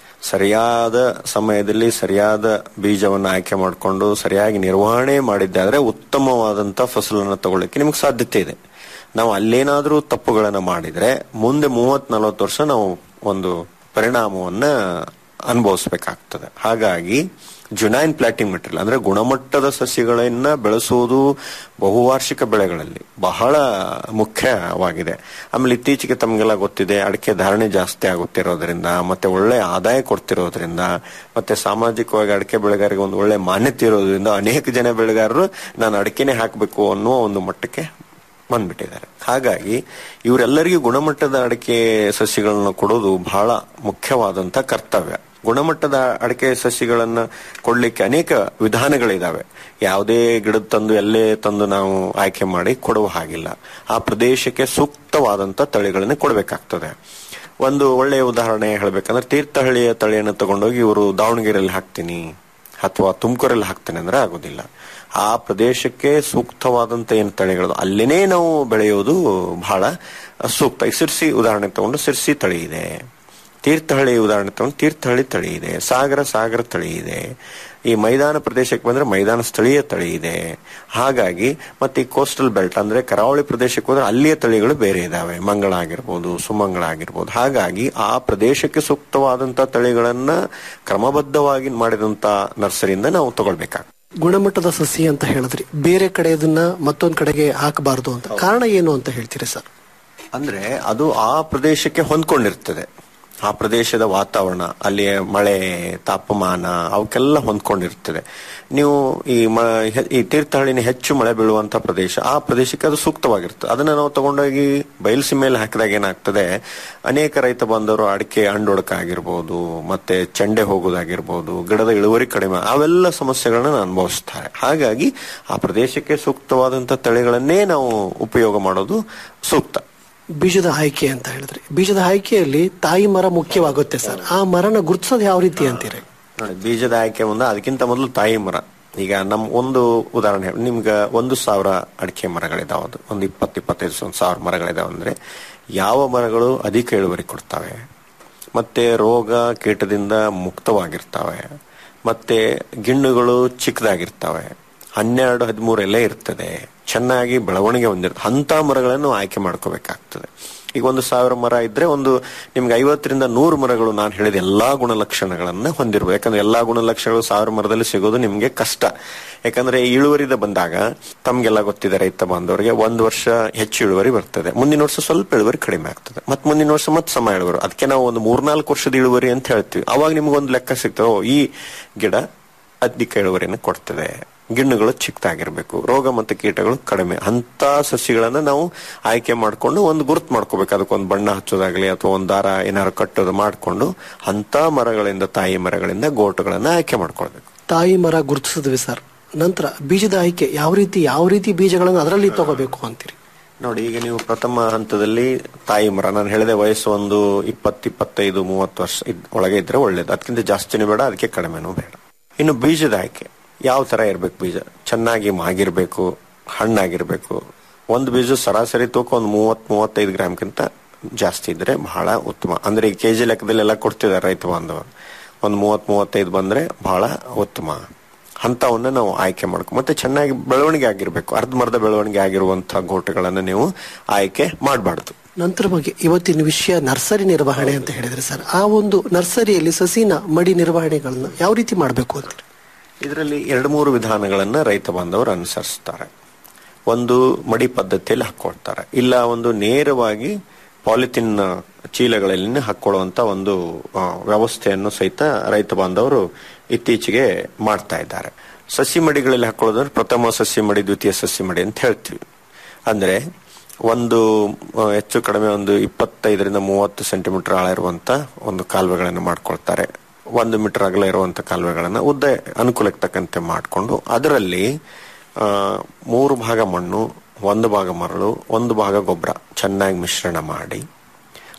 S9: ಸರಿಯಾದ ಸಮಯದಲ್ಲಿ ಸರಿಯಾದ ಬೀಜವನ್ನು ಆಯ್ಕೆ ಮಾಡಿಕೊಂಡು ಸರಿಯಾಗಿ ನಿರ್ವಹಣೆ ಮಾಡಿದ್ದಾದ್ರೆ ಉತ್ತಮವಾದಂತ ಫಸಲನ್ನು ತಗೊಳ್ಳಿಕ್ಕೆ ನಿಮಗೆ ಸಾಧ್ಯತೆ ಇದೆ ನಾವು ಅಲ್ಲೇನಾದ್ರೂ ತಪ್ಪುಗಳನ್ನ ಮಾಡಿದ್ರೆ ಮುಂದೆ ಮೂವತ್ ನಲವತ್ತು ವರ್ಷ ನಾವು ಒಂದು ಪರಿಣಾಮವನ್ನ ಅನುಭವಿಸ್ಬೇಕಾಗ್ತದೆ ಹಾಗಾಗಿ ಜುನೈನ್ ಪ್ಲಾಟಿಂಗ್ ಮೆಟೀರಿಯಲ್ ಅಂದ್ರೆ ಗುಣಮಟ್ಟದ ಸಸ್ಯಗಳನ್ನ ಬೆಳೆಸುವುದು ಬಹುವಾರ್ಷಿಕ ಬೆಳೆಗಳಲ್ಲಿ ಬಹಳ ಮುಖ್ಯವಾಗಿದೆ ಆಮೇಲೆ ಇತ್ತೀಚೆಗೆ ತಮಗೆಲ್ಲ ಗೊತ್ತಿದೆ ಅಡಿಕೆ ಧಾರಣೆ ಜಾಸ್ತಿ ಆಗುತ್ತಿರೋದ್ರಿಂದ ಮತ್ತೆ ಒಳ್ಳೆ ಆದಾಯ ಕೊಡ್ತಿರೋದ್ರಿಂದ ಮತ್ತೆ ಸಾಮಾಜಿಕವಾಗಿ ಅಡಿಕೆ ಬೆಳೆಗಾರರಿಗೆ ಒಂದು ಒಳ್ಳೆ ಮಾನ್ಯತೆ ಇರೋದ್ರಿಂದ ಅನೇಕ ಜನ ಬೆಳೆಗಾರರು ನಾನು ಅಡಿಕೆನೆ ಹಾಕಬೇಕು ಅನ್ನುವ ಒಂದು ಮಟ್ಟಕ್ಕೆ ಬಂದ್ಬಿಟ್ಟಿದ್ದಾರೆ ಹಾಗಾಗಿ ಇವರೆಲ್ಲರಿಗೂ ಗುಣಮಟ್ಟದ ಅಡಿಕೆ ಸಸ್ಯಗಳನ್ನು ಕೊಡೋದು ಬಹಳ ಮುಖ್ಯವಾದಂತ ಕರ್ತವ್ಯ ಗುಣಮಟ್ಟದ ಅಡಿಕೆ ಸಸ್ಯಗಳನ್ನ ಕೊಡ್ಲಿಕ್ಕೆ ಅನೇಕ ವಿಧಾನಗಳಿದಾವೆ ಯಾವುದೇ ಗಿಡದ ತಂದು ಎಲ್ಲೇ ತಂದು ನಾವು ಆಯ್ಕೆ ಮಾಡಿ ಕೊಡುವ ಹಾಗಿಲ್ಲ ಆ ಪ್ರದೇಶಕ್ಕೆ ಸೂಕ್ತವಾದಂತ ತಳಿಗಳನ್ನ ಕೊಡಬೇಕಾಗ್ತದೆ ಒಂದು ಒಳ್ಳೆಯ ಉದಾಹರಣೆ ಹೇಳ್ಬೇಕಂದ್ರೆ ತೀರ್ಥಹಳ್ಳಿಯ ತಳಿಯನ್ನು ತಗೊಂಡೋಗಿ ಇವರು ದಾವಣಗೆರೆಯಲ್ಲಿ ಹಾಕ್ತೀನಿ ಅಥವಾ ತುಮಕೂರಲ್ಲಿ ಹಾಕ್ತೇನೆ ಅಂದ್ರೆ ಆಗೋದಿಲ್ಲ ಆ ಪ್ರದೇಶಕ್ಕೆ ಸೂಕ್ತವಾದಂತ ಏನು ತಳಿಗಳು ಅಲ್ಲೇನೇ ನಾವು ಬೆಳೆಯೋದು ಬಹಳ ಸೂಕ್ತ ಈ ಸಿರ್ಸಿ ಉದಾಹರಣೆ ತಗೊಂಡು ಸಿರ್ಸಿ ತಳಿ ಇದೆ ತೀರ್ಥಹಳ್ಳಿ ಉದಾಹರಣೆ ತಗೊಂಡು ತೀರ್ಥಹಳ್ಳಿ ತಳಿ ಇದೆ ಸಾಗರ ಸಾಗರ ತಳಿ ಇದೆ ಈ ಮೈದಾನ ಪ್ರದೇಶಕ್ಕೆ ಬಂದ್ರೆ ಮೈದಾನ ಸ್ಥಳೀಯ ತಳಿ ಇದೆ ಹಾಗಾಗಿ ಮತ್ತೆ ಈ ಕೋಸ್ಟಲ್ ಬೆಲ್ಟ್ ಅಂದ್ರೆ ಕರಾವಳಿ ಪ್ರದೇಶಕ್ಕೆ ಹೋದ್ರೆ ಅಲ್ಲಿಯ ತಳಿಗಳು ಬೇರೆ ಇದಾವೆ ಮಂಗಳ ಆಗಿರ್ಬೋದು ಸುಮಂಗಳ ಆಗಿರ್ಬೋದು ಹಾಗಾಗಿ ಆ ಪ್ರದೇಶಕ್ಕೆ ಸೂಕ್ತವಾದಂತ ತಳಿಗಳನ್ನ ಕ್ರಮಬದ್ಧವಾಗಿ ಮಾಡಿದಂತ ನರ್ಸರಿಯಿಂದ ನಾವು ತಗೊಳ್ಬೇಕಾಗ್ತದೆ
S8: ಗುಣಮಟ್ಟದ ಸಸಿ ಅಂತ ಹೇಳಿದ್ರಿ ಬೇರೆ ಕಡೆ ಇದನ್ನ ಮತ್ತೊಂದ್ ಕಡೆಗೆ ಹಾಕಬಾರದು ಅಂತ ಕಾರಣ ಏನು ಅಂತ ಹೇಳ್ತೀರಿ ಸರ್
S9: ಅಂದ್ರೆ ಅದು ಆ ಪ್ರದೇಶಕ್ಕೆ ಹೊಂದ್ಕೊಂಡಿರ್ತದೆ ಆ ಪ್ರದೇಶದ ವಾತಾವರಣ ಅಲ್ಲಿಯ ಮಳೆ ತಾಪಮಾನ ಅವಕ್ಕೆಲ್ಲ ಹೊಂದ್ಕೊಂಡಿರ್ತದೆ ನೀವು ಈ ಮ ಹೆ- ಈ ತೀರ್ಥಹಳ್ಳಿನ ಹೆಚ್ಚು ಮಳೆ ಬೀಳುವಂತ ಪ್ರದೇಶ ಆ ಪ್ರದೇಶಕ್ಕೆ ಅದು ಸೂಕ್ತವಾಗಿರ್ತದೆ ಅದನ್ನ ನಾವು ತಗೊಂಡೋಗಿ ಬಯಲ್ಸಿ ಮೇಲೆ ಹಾಕಿದಾಗ ಏನಾಗ್ತದೆ ಅನೇಕ ರೈತ ಬಂದವರು ಅಡಿಕೆ ಹಣ್ಣೊಡಕ ಆಗಿರ್ಬೋದು ಮತ್ತೆ ಚೆಂಡೆ ಹೋಗೋದಾಗಿರ್ಬೋದು ಗಿಡದ ಇಳುವರಿ ಕಡಿಮೆ ಅವೆಲ್ಲ ಸಮಸ್ಯೆಗಳನ್ನ ಅನುಭವಿಸ್ತಾರೆ ಹಾಗಾಗಿ ಆ ಪ್ರದೇಶಕ್ಕೆ ಸೂಕ್ತವಾದಂತ ತಳಿಗಳನ್ನೇ ನಾವು ಉಪಯೋಗ ಮಾಡೋದು ಸೂಕ್ತ
S8: ಬೀಜದ ಆಯ್ಕೆ ಅಂತ ಹೇಳಿದ್ರಿ ಬೀಜದ ಆಯ್ಕೆಯಲ್ಲಿ ತಾಯಿ ಮರ ಮುಖ್ಯವಾಗುತ್ತೆ ಸರ್ ಆ ಮರನ ಗುರುತಿಸೋದು ಯಾವ ರೀತಿ ಅಂತೀರಿ
S9: ನೋಡಿ ಬೀಜದ ಆಯ್ಕೆ ಮುಂದೆ ಅದಕ್ಕಿಂತ ಮೊದಲು ತಾಯಿ ಮರ ಈಗ ನಮ್ ಒಂದು ಉದಾಹರಣೆ ಹೇಳಿ ನಿಮ್ಗೆ ಒಂದು ಸಾವಿರ ಅಡಿಕೆ ಮರಗಳಿದಾವೆ ಅದು ಒಂದು ಇಪ್ಪತ್ತು ಇಪ್ಪತ್ತೈದು ಒಂದು ಸಾವಿರ ಮರಗಳಿದಾವೆ ಅಂದ್ರೆ ಯಾವ ಮರಗಳು ಅಧಿಕ ಇಳುವರಿ ಕೊಡ್ತವೆ ಮತ್ತೆ ರೋಗ ಕೀಟದಿಂದ ಮುಕ್ತವಾಗಿರ್ತವೆ ಮತ್ತೆ ಗಿಣ್ಣುಗಳು ಚಿಕ್ಕದಾಗಿರ್ತವೆ ಹನ್ನೆರಡು ಹದಿಮೂರು ಎಲೆ ಇರ್ತದೆ ಚೆನ್ನಾಗಿ ಬೆಳವಣಿಗೆ ಹೊಂದಿರುತ್ತೆ ಅಂತ ಮರಗಳನ್ನು ಆಯ್ಕೆ ಮಾಡ್ಕೋಬೇಕಾಗ್ತದೆ ಈಗ ಒಂದು ಸಾವಿರ ಮರ ಇದ್ರೆ ಒಂದು ನಿಮ್ಗೆ ಐವತ್ತರಿಂದ ನೂರು ಮರಗಳು ನಾನು ಹೇಳಿದ ಎಲ್ಲಾ ಗುಣಲಕ್ಷಣಗಳನ್ನ ಹೊಂದಿರ್ಬೇಕು ಯಾಕಂದ್ರೆ ಎಲ್ಲಾ ಗುಣಲಕ್ಷಣಗಳು ಸಾವಿರ ಮರದಲ್ಲಿ ಸಿಗೋದು ನಿಮ್ಗೆ ಕಷ್ಟ ಯಾಕಂದ್ರೆ ಇಳುವರಿದ ಬಂದಾಗ ತಮ್ಗೆಲ್ಲ ಗೊತ್ತಿದೆ ರೈತ ಬಾಂಧವರಿಗೆ ಒಂದು ವರ್ಷ ಹೆಚ್ಚು ಇಳುವರಿ ಬರ್ತದೆ ಮುಂದಿನ ವರ್ಷ ಸ್ವಲ್ಪ ಇಳುವರಿ ಕಡಿಮೆ ಆಗ್ತದೆ ಮತ್ತೆ ಮುಂದಿನ ವರ್ಷ ಮತ್ತೆ ಸಮ ಇಳುವರಿ ಅದಕ್ಕೆ ನಾವು ಒಂದು ಮೂರ್ನಾಲ್ಕು ವರ್ಷದ ಇಳುವರಿ ಅಂತ ಹೇಳ್ತೀವಿ ಅವಾಗ ನಿಮ್ಗೊಂದು ಲೆಕ್ಕ ಸಿಗ್ತದೆ ಓ ಈ ಗಿಡ ಅಧಿಕ ಇಳುವರಿಯನ್ನು ಕೊಡ್ತದೆ ಗಿಣ್ಣುಗಳು ಚಿಕ್ಕದಾಗಿರ್ಬೇಕು ರೋಗ ಮತ್ತು ಕೀಟಗಳು ಕಡಿಮೆ ಅಂತ ಸಸಿಗಳನ್ನ ನಾವು ಆಯ್ಕೆ ಮಾಡ್ಕೊಂಡು ಒಂದು ಗುರುತು ಮಾಡ್ಕೋಬೇಕು ಅದಕ್ಕೊಂದು ಬಣ್ಣ ಹಚ್ಚೋದಾಗ್ಲಿ ಅಥವಾ ಒಂದು ದಾರ ಏನಾದ್ರು ಕಟ್ಟೋದು ಮಾಡ್ಕೊಂಡು ಅಂತ ಮರಗಳಿಂದ ತಾಯಿ ಮರಗಳಿಂದ ಗೋಟುಗಳನ್ನ ಆಯ್ಕೆ ಮಾಡ್ಕೊಳ್ಬೇಕು
S8: ತಾಯಿ ಮರ ಗುರುತಿಸಿದ್ವಿ ಸರ್ ನಂತರ ಬೀಜದ ಆಯ್ಕೆ ಯಾವ ರೀತಿ ಯಾವ ರೀತಿ ಬೀಜಗಳನ್ನು ಅದರಲ್ಲಿ ತಗೋಬೇಕು ಅಂತೀರಿ
S9: ನೋಡಿ ಈಗ ನೀವು ಪ್ರಥಮ ಹಂತದಲ್ಲಿ ತಾಯಿ ಮರ ನಾನು ಹೇಳಿದೆ ವಯಸ್ಸು ಒಂದು ಇಪ್ಪತ್ತು ಇಪ್ಪತ್ತೈದು ಮೂವತ್ತು ವರ್ಷ ಇದ್- ಒಳಗೆ ಇದ್ರೆ ಒಳ್ಳೇದು ಅದಕ್ಕಿಂತ ಜಾಸ್ತಿನೂ ಬೇಡ ಅದಕ್ಕೆ ಕಡಿಮೆನೂ ಬೇಡ ಇನ್ನು ಬೀಜದ ಆಯ್ಕೆ ಯಾವ ತರ ಇರ್ಬೇಕು ಬೀಜ ಚೆನ್ನಾಗಿ ಮಾಗಿರ್ಬೇಕು ಹಣ್ಣಾಗಿರ್ಬೇಕು ಒಂದು ಬೀಜ ಸರಾಸರಿ ತೂಕ ಒಂದು ಮೂವತ್ ಮೂವತ್ತೈದು ಗ್ರಾಮ್ಗಿಂತ ಜಾಸ್ತಿ ಇದ್ರೆ ಬಹಳ ಉತ್ತಮ ಅಂದ್ರೆ ಈ ಕೆಜಿ ಲೆಕ್ಕದಲ್ಲಿ ಎಲ್ಲ ಕೊಡ್ತಿದ್ದಾರೆ ರೈತ ಬಾಂಧವರು ಒಂದು ಮೂವತ್ ಮೂವತ್ತೈದು ಬಂದ್ರೆ ಬಹಳ ಉತ್ತಮ ಹಂತವನ್ನ ನಾವು ಆಯ್ಕೆ ಮಾಡ್ಕೊ ಮತ್ತೆ ಚೆನ್ನಾಗಿ ಬೆಳವಣಿಗೆ ಆಗಿರ್ಬೇಕು ಅರ್ಧಮರ್ಧ ಬೆಳವಣಿಗೆ ಆಗಿರುವಂತಹ ಗೋಟುಗಳನ್ನ ನೀವು ಆಯ್ಕೆ ಮಾಡಬಾರ್ದು
S8: ನಂತರ ಬಗ್ಗೆ ಇವತ್ತಿನ ವಿಷಯ ನರ್ಸರಿ ನಿರ್ವಹಣೆ ಅಂತ ಹೇಳಿದ್ರೆ ಸರ್ ಆ ಒಂದು ನರ್ಸರಿಯಲ್ಲಿ ಸಸಿನ ಮಡಿ ನಿರ್ವಹಣೆಗಳನ್ನ ಯಾವ ರೀತಿ ಮಾಡಬೇಕು ಅಂತೀರಿ
S9: ಇದರಲ್ಲಿ ಎರಡು ಮೂರು ವಿಧಾನಗಳನ್ನ ರೈತ ಬಾಂಧವರು ಅನುಸರಿಸ್ತಾರೆ ಒಂದು ಮಡಿ ಪದ್ಧತಿಯಲ್ಲಿ ಹಾಕೊಳ್ತಾರೆ ಇಲ್ಲ ಒಂದು ನೇರವಾಗಿ ಪಾಲಿಥಿನ್ ಚೀಲಗಳಲ್ಲಿ ಹಾಕೊಳ್ಳುವಂತ ಒಂದು ಆ, ವ್ಯವಸ್ಥೆಯನ್ನು ಸಹಿತ ರೈತ ಬಾಂಧವರು ಇತ್ತೀಚೆಗೆ ಮಾಡ್ತಾ ಇದ್ದಾರೆ ಸಸಿ ಮಡಿಗಳಲ್ಲಿ ಹಾಕೊಳ್ಳೋದಂದ್ರೆ ಪ್ರಥಮ ಸಸಿ ಮಡಿ ದ್ವಿತೀಯ ಸಸಿ ಮಡಿ ಅಂತ ಹೇಳ್ತೀವಿ ಅಂದ್ರೆ ಒಂದು ಆ, ಹೆಚ್ಚು ಕಡಿಮೆ ಒಂದು ಇಪ್ಪತ್ತೈದರಿಂದ ಮೂವತ್ತು ಸೆಂಟಿಮೀಟರ್ ಆಳ ಇರುವಂತ ಒಂದು ಕಾಲುವೆಗಳನ್ನು ಮಾಡ್ಕೊಳ್ತಾರೆ ಒಂದು ಮೀಟರ್ ಅಗಲ ಇರುವಂತ ಕಾಲುವೆಗಳನ್ನ ಉದ್ದ ಅನುಕೂಲಕ್ಕೆ ತಕ್ಕಂತೆ ಮಾಡಿಕೊಂಡು ಅದರಲ್ಲಿ ಆ, ಮೂರು ಭಾಗ ಮಣ್ಣು ಒಂದು ಭಾಗ ಮರಳು ಒಂದು ಭಾಗ ಗೊಬ್ಬರ ಚೆನ್ನಾಗಿ ಮಿಶ್ರಣ ಮಾಡಿ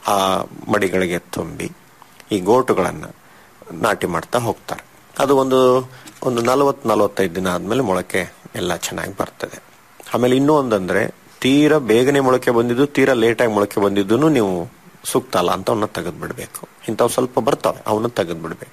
S9: ಆ ಮಡಿಗಳಿಗೆ ತುಂಬಿ ಈ ಗೋಟುಗಳನ್ನ ನಾಟಿ ಮಾಡ್ತಾ ಹೋಗ್ತಾರೆ ಅದು ಒಂದು ಒಂದು ನಲವತ್ ನಲವತ್ತೈದು ದಿನ ಆದ್ಮೇಲೆ ಮೊಳಕೆ ಎಲ್ಲ ಚೆನ್ನಾಗಿ ಬರ್ತದೆ ಆಮೇಲೆ ಇನ್ನೂ ಒಂದಂದ್ರೆ ತೀರಾ ಬೇಗನೆ ಮೊಳಕೆ ಬಂದಿದ್ದು ತೀರಾ ಲೇಟಾಗಿ ಮೊಳಕೆ ಬಂದಿದ್ದು ನೀವು ಸೂಕ್ತ ಅಲ್ಲ ಅಂತ ಅವನ್ನ ತೆಗೆದು ಬಿಡ್ಬೇಕು ಇಂಥವು ಸ್ವಲ್ಪ ಬರ್ತಾವೆ ಅವನ್ನ ತೆಗೆದು ಬಿಡ್ಬೇಕು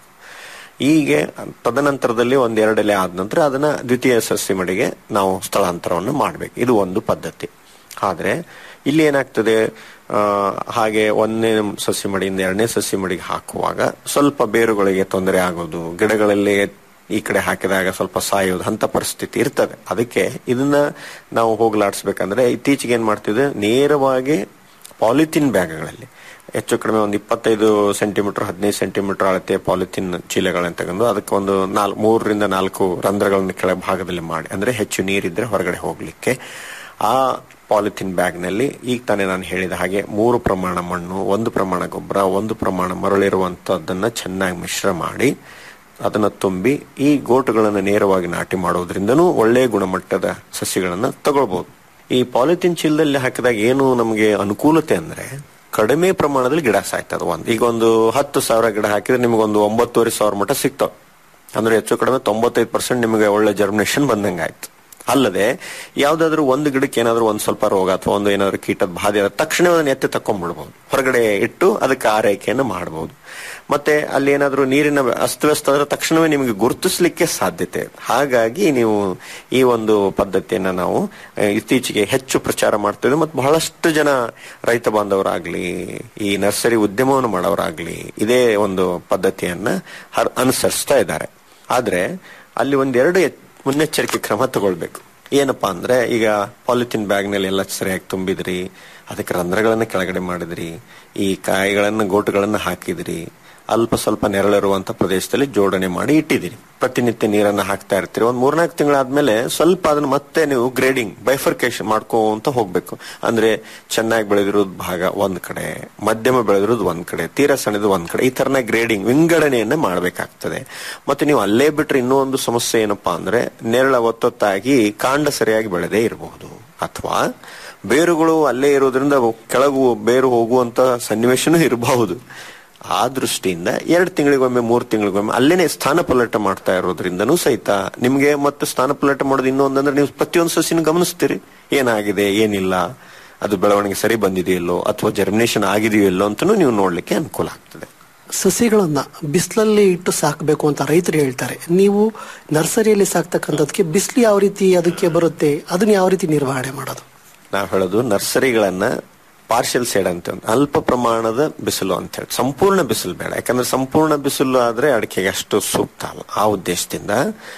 S9: ಹೀಗೆ ತದನಂತರದಲ್ಲಿ ಒಂದ್ ಎರಡು ಎಲೆ ಆದ ನಂತರ ಅದನ್ನ ದ್ವಿತೀಯ ಸಸ್ಯ ಮಡಿಗೆ ನಾವು ಸ್ಥಳಾಂತರವನ್ನು ಮಾಡ್ಬೇಕು ಇದು ಒಂದು ಪದ್ಧತಿ ಆದ್ರೆ ಇಲ್ಲಿ ಏನಾಗ್ತದೆ ಆ, ಹಾಗೆ ಒಂದನೇ ಸಸ್ಯ ಮಡಿಯಿಂದ ಎರಡನೇ ಸಸ್ಯ ಮಡಿಗೆ ಹಾಕುವಾಗ ಸ್ವಲ್ಪ ಬೇರುಗಳಿಗೆ ತೊಂದರೆ ಆಗೋದು ಗಿಡಗಳಲ್ಲಿ ಈ ಕಡೆ ಹಾಕಿದಾಗ ಸ್ವಲ್ಪ ಸಾಯೋದು ಅಂತ ಪರಿಸ್ಥಿತಿ ಇರ್ತದೆ ಅದಕ್ಕೆ ಇದನ್ನ ನಾವು ಹೋಗ್ಲಾಡಿಸ್ಬೇಕಂದ್ರೆ ಇತ್ತೀಚೆಗೆ ಏನ್ ಮಾಡ್ತಿದ್ದೆ ನೇರವಾಗಿ ಪಾಲಿಥಿನ್ ಬ್ಯಾಗ್ಗಳಲ್ಲಿ ಹೆಚ್ಚು ಕಡಿಮೆ ಒಂದು ಇಪ್ಪತ್ತೈದು ಸೆಂಟಿಮೀಟರ್ ಹದಿನೈದು ಸೆಂಟಿಮೀಟರ್ ಅಳತೆ ಪಾಲಿಥಿನ್ ಚೀಲಗಳನ್ನ ತಗೊಂಡು ಅದಕ್ಕೆ ಒಂದು ನಾಲ್ ಮೂರರಿಂದ ನಾಲ್ಕು ರಂಧ್ರಗಳನ್ನು ಕೆಳ ಭಾಗದಲ್ಲಿ ಮಾಡಿ ಅಂದ್ರೆ ಹೆಚ್ಚು ನೀರಿದ್ರೆ ಹೊರಗಡೆ ಹೋಗ್ಲಿಕ್ಕೆ ಆ ಪಾಲಿಥಿನ್ ಬ್ಯಾಗ್ ನಲ್ಲಿ ಈಗ ತಾನೇ ನಾನು ಹೇಳಿದ ಹಾಗೆ ಮೂರು ಪ್ರಮಾಣ ಮಣ್ಣು ಒಂದು ಪ್ರಮಾಣ ಗೊಬ್ಬರ ಒಂದು ಪ್ರಮಾಣ ಮರಳಿರುವಂತದ್ದನ್ನ ಚೆನ್ನಾಗಿ ಮಿಶ್ರ ಮಾಡಿ ಅದನ್ನ ತುಂಬಿ ಈ ಗೋಟುಗಳನ್ನು ನೇರವಾಗಿ ನಾಟಿ ಮಾಡೋದ್ರಿಂದನೂ ಒಳ್ಳೆಯ ಗುಣಮಟ್ಟದ ಸಸಿಗಳನ್ನ ತಗೊಳ್ಬಹುದು ಈ ಪಾಲಿಥಿನ್ ಚೀಲದಲ್ಲಿ ಹಾಕಿದಾಗ ಏನು ನಮಗೆ ಅನುಕೂಲತೆ ಅಂದ್ರೆ ಕಡಿಮೆ ಪ್ರಮಾಣದಲ್ಲಿ ಗಿಡ ಸಾಯ್ತದ ಒಂದು ಈಗ ಒಂದು ಹತ್ತು ಸಾವಿರ ಗಿಡ ಹಾಕಿದ್ರೆ ನಿಮ್ಗೆ ಒಂದು ಒಂಬತ್ತುವರೆ ಸಾವಿರ ಮಟ್ಟ ಸಿಗ್ತಾವ ಅಂದ್ರೆ ಹೆಚ್ಚು ಕಡಿಮೆ ತೊಂಬತ್ತೈದು ಪರ್ಸೆಂಟ್ ನಿಮಗೆ ಒಳ್ಳೆ ಜರ್ಮಿನೇಷನ್ ಬಂದಂಗೆ ಆಯ್ತು ಅಲ್ಲದೆ ಯಾವ್ದಾದ್ರು ಒಂದು ಗಿಡಕ್ಕೆ ಏನಾದ್ರು ಒಂದ್ ಸ್ವಲ್ಪ ರೋಗ ಅಥವಾ ಒಂದು ಏನಾದ್ರು ಕೀಟದ ಬಾಧೆ ಆದ್ರೆ ತಕ್ಷಣ ಅದನ್ನ ಎತ್ತಿ ತಕೊಂಡ್ಬಿಡ್ಬಹುದು ಹೊರಗಡೆ ಇಟ್ಟು ಅದಕ್ಕೆ ಆರೈಕೆಯನ್ನು ಮಾಡಬಹುದು ಮತ್ತೆ ಅಲ್ಲಿ ಏನಾದ್ರು ನೀರಿನ ಅಸ್ತವ್ಯಸ್ತ ಆದ್ರೆ ತಕ್ಷಣವೇ ನಿಮಗೆ ಗುರುತಿಸ್ಲಿಕ್ಕೆ ಸಾಧ್ಯತೆ ಹಾಗಾಗಿ ನೀವು ಈ ಒಂದು ಪದ್ಧತಿಯನ್ನ ನಾವು ಆ, ಇತ್ತೀಚೆಗೆ ಹೆಚ್ಚು ಪ್ರಚಾರ ಮಾಡ್ತಿದ್ವಿ ಮತ್ತು ಬಹಳಷ್ಟು ಜನ ರೈತ ಬಾಂಧವರಾಗ್ಲಿ ಈ ನರ್ಸರಿ ಉದ್ಯಮವನ್ನು ಮಾಡೋರಾಗ್ಲಿ ಇದೇ ಒಂದು ಪದ್ಧತಿಯನ್ನ ಹರ್- ಅನುಸರಿಸ್ತಾ ಇದ್ದಾರೆ ಆದ್ರೆ ಅಲ್ಲಿ ಒಂದೆರಡು ಎಚ್- ಮುನ್ನೆಚ್ಚರಿಕೆ ಕ್ರಮ ತಗೊಳ್ಬೇಕು ಏನಪ್ಪಾ ಅಂದ್ರೆ ಈಗ ಪಾಲಿಥಿನ್ ಬ್ಯಾಗ್ ನಲ್ಲಿ ಎಲ್ಲ ಸರಿಯಾಗಿ ತುಂಬಿದ್ರಿ ಅದಕ್ಕೆ ರಂಧ್ರಗಳನ್ನ ಕೆಳಗಡೆ ಮಾಡಿದ್ರಿ ಈ ಕಾಯಿಗಳನ್ನ ಗೋಟುಗಳನ್ನ ಹಾಕಿದ್ರಿ ಅಲ್ಪ ಸ್ವಲ್ಪ ನೆರಳಿರುವಂತ ಪ್ರದೇಶದಲ್ಲಿ ಜೋಡಣೆ ಮಾಡಿ ಇಟ್ಟಿದ್ದೀರಿ ಪ್ರತಿನಿತ್ಯ ನೀರನ್ನ ಹಾಕ್ತಾ ಇರ್ತೀರಿ ಒಂದ್ ಮೂರ್ನಾಲ್ಕು ತಿಂಗಳಾದ್ಮೇಲೆ ಸ್ವಲ್ಪ ಅದನ್ನ ಮತ್ತೆ ನೀವು ಗ್ರೇಡಿಂಗ್ ಬೈಫರ್ಕೇಶನ್ ಮಾಡ್ಕೊಂತ ಹೋಗ್ಬೇಕು ಅಂದ್ರೆ ಚೆನ್ನಾಗಿ ಬೆಳೆದಿರೋದು ಭಾಗ ಒಂದ್ ಕಡೆ ಮಧ್ಯಮ ಬೆಳೆದಿರೋದು ಒಂದ್ ಕಡೆ ತೀರಾ ಸಣ್ಣದು ಒಂದ್ ಕಡೆ ಈ ತರನ ಗ್ರೇಡಿಂಗ್ ವಿಂಗಡಣೆಯನ್ನ ಮಾಡ್ಬೇಕಾಗ್ತದೆ ಮತ್ತೆ ನೀವು ಅಲ್ಲೇ ಬಿಟ್ರೆ ಇನ್ನೂ ಒಂದು ಸಮಸ್ಯೆ ಏನಪ್ಪಾ ಅಂದ್ರೆ ನೆರಳ ಒತ್ತೊತ್ತಾಗಿ ಕಾಂಡ ಸರಿಯಾಗಿ ಬೆಳೆದೇ ಇರಬಹುದು ಅಥವಾ ಬೇರುಗಳು ಅಲ್ಲೇ ಇರೋದ್ರಿಂದ ಅವು ಕೆಳಗು ಬೇರು ಹೋಗುವಂತ ಸನ್ನಿವೇಶನೂ ಇರಬಹುದು ಆ ದೃಷ್ಟಿಯಿಂದ ಎರಡು ತಿಂಗಳಿಗೊಮ್ಮೆ ಮೂರು ತಿಂಗಳಿಗೊಮ್ಮೆ ಅಲ್ಲೇನೆ ಸ್ಥಾನ ಪಲ್ಲಟ ಮಾಡ್ತಾ ಇರೋದ್ರಿಂದನೂ ಸಹಿತ ನಿಮ್ಗೆ ಮತ್ತೆ ಸ್ಥಾನ ಪಲ್ಲಟ ಮಾಡೋದು ಇನ್ನೊಂದಂದ್ರೆ ನೀವು ಪ್ರತಿಯೊಂದು ಸಸಿನ ಗಮನಿಸ್ತೀರಿ ಏನಾಗಿದೆ ಏನಿಲ್ಲ ಅದು ಬೆಳವಣಿಗೆ ಸರಿ ಬಂದಿದೆಯಲ್ಲೋ ಅಥವಾ ಜರ್ಮಿನೇಷನ್ ಆಗಿದೆಯೋ ಇಲ್ಲೋ ಅಂತನೂ ನೀವು ನೋಡ್ಲಿಕ್ಕೆ ಅನುಕೂಲ ಆಗ್ತದೆ
S8: ಸಸಿಗಳನ್ನ ಬಿಸಿಲಲ್ಲಿ ಇಟ್ಟು ಸಾಕಬೇಕು ಅಂತ ರೈತರು ಹೇಳ್ತಾರೆ ನೀವು ನರ್ಸರಿಯಲ್ಲಿ ಸಾಕ್ತಕ್ಕಂಥದಕ್ಕೆ ಬಿಸಿಲು ಯಾವ ರೀತಿ ಅದಕ್ಕೆ ಬರುತ್ತೆ ಅದನ್ನ ಯಾವ ರೀತಿ ನಿರ್ವಹಣೆ ಮಾಡೋದು
S9: ನಾವು ಹೇಳೋದು ನರ್ಸರಿಗಳನ್ನ ಪಾರ್ಷಿಯಲ್ ಸೈಡ್ ಅಂತ ಅಲ್ಪ ಪ್ರಮಾಣದ ಬಿಸಿಲು ಅಂತ ಹೇಳಿ ಸಂಪೂರ್ಣ ಬಿಸಿಲು ಬೇಡ ಯಾಕಂದ್ರೆ ಸಂಪೂರ್ಣ ಬಿಸಿಲು ಆದ್ರೆ ಅಡಿಕೆಗೆ ಅಷ್ಟು ಸೂಕ್ತ ಅಲ್ಲ ಆ ಉದ್ದೇಶದಿಂದ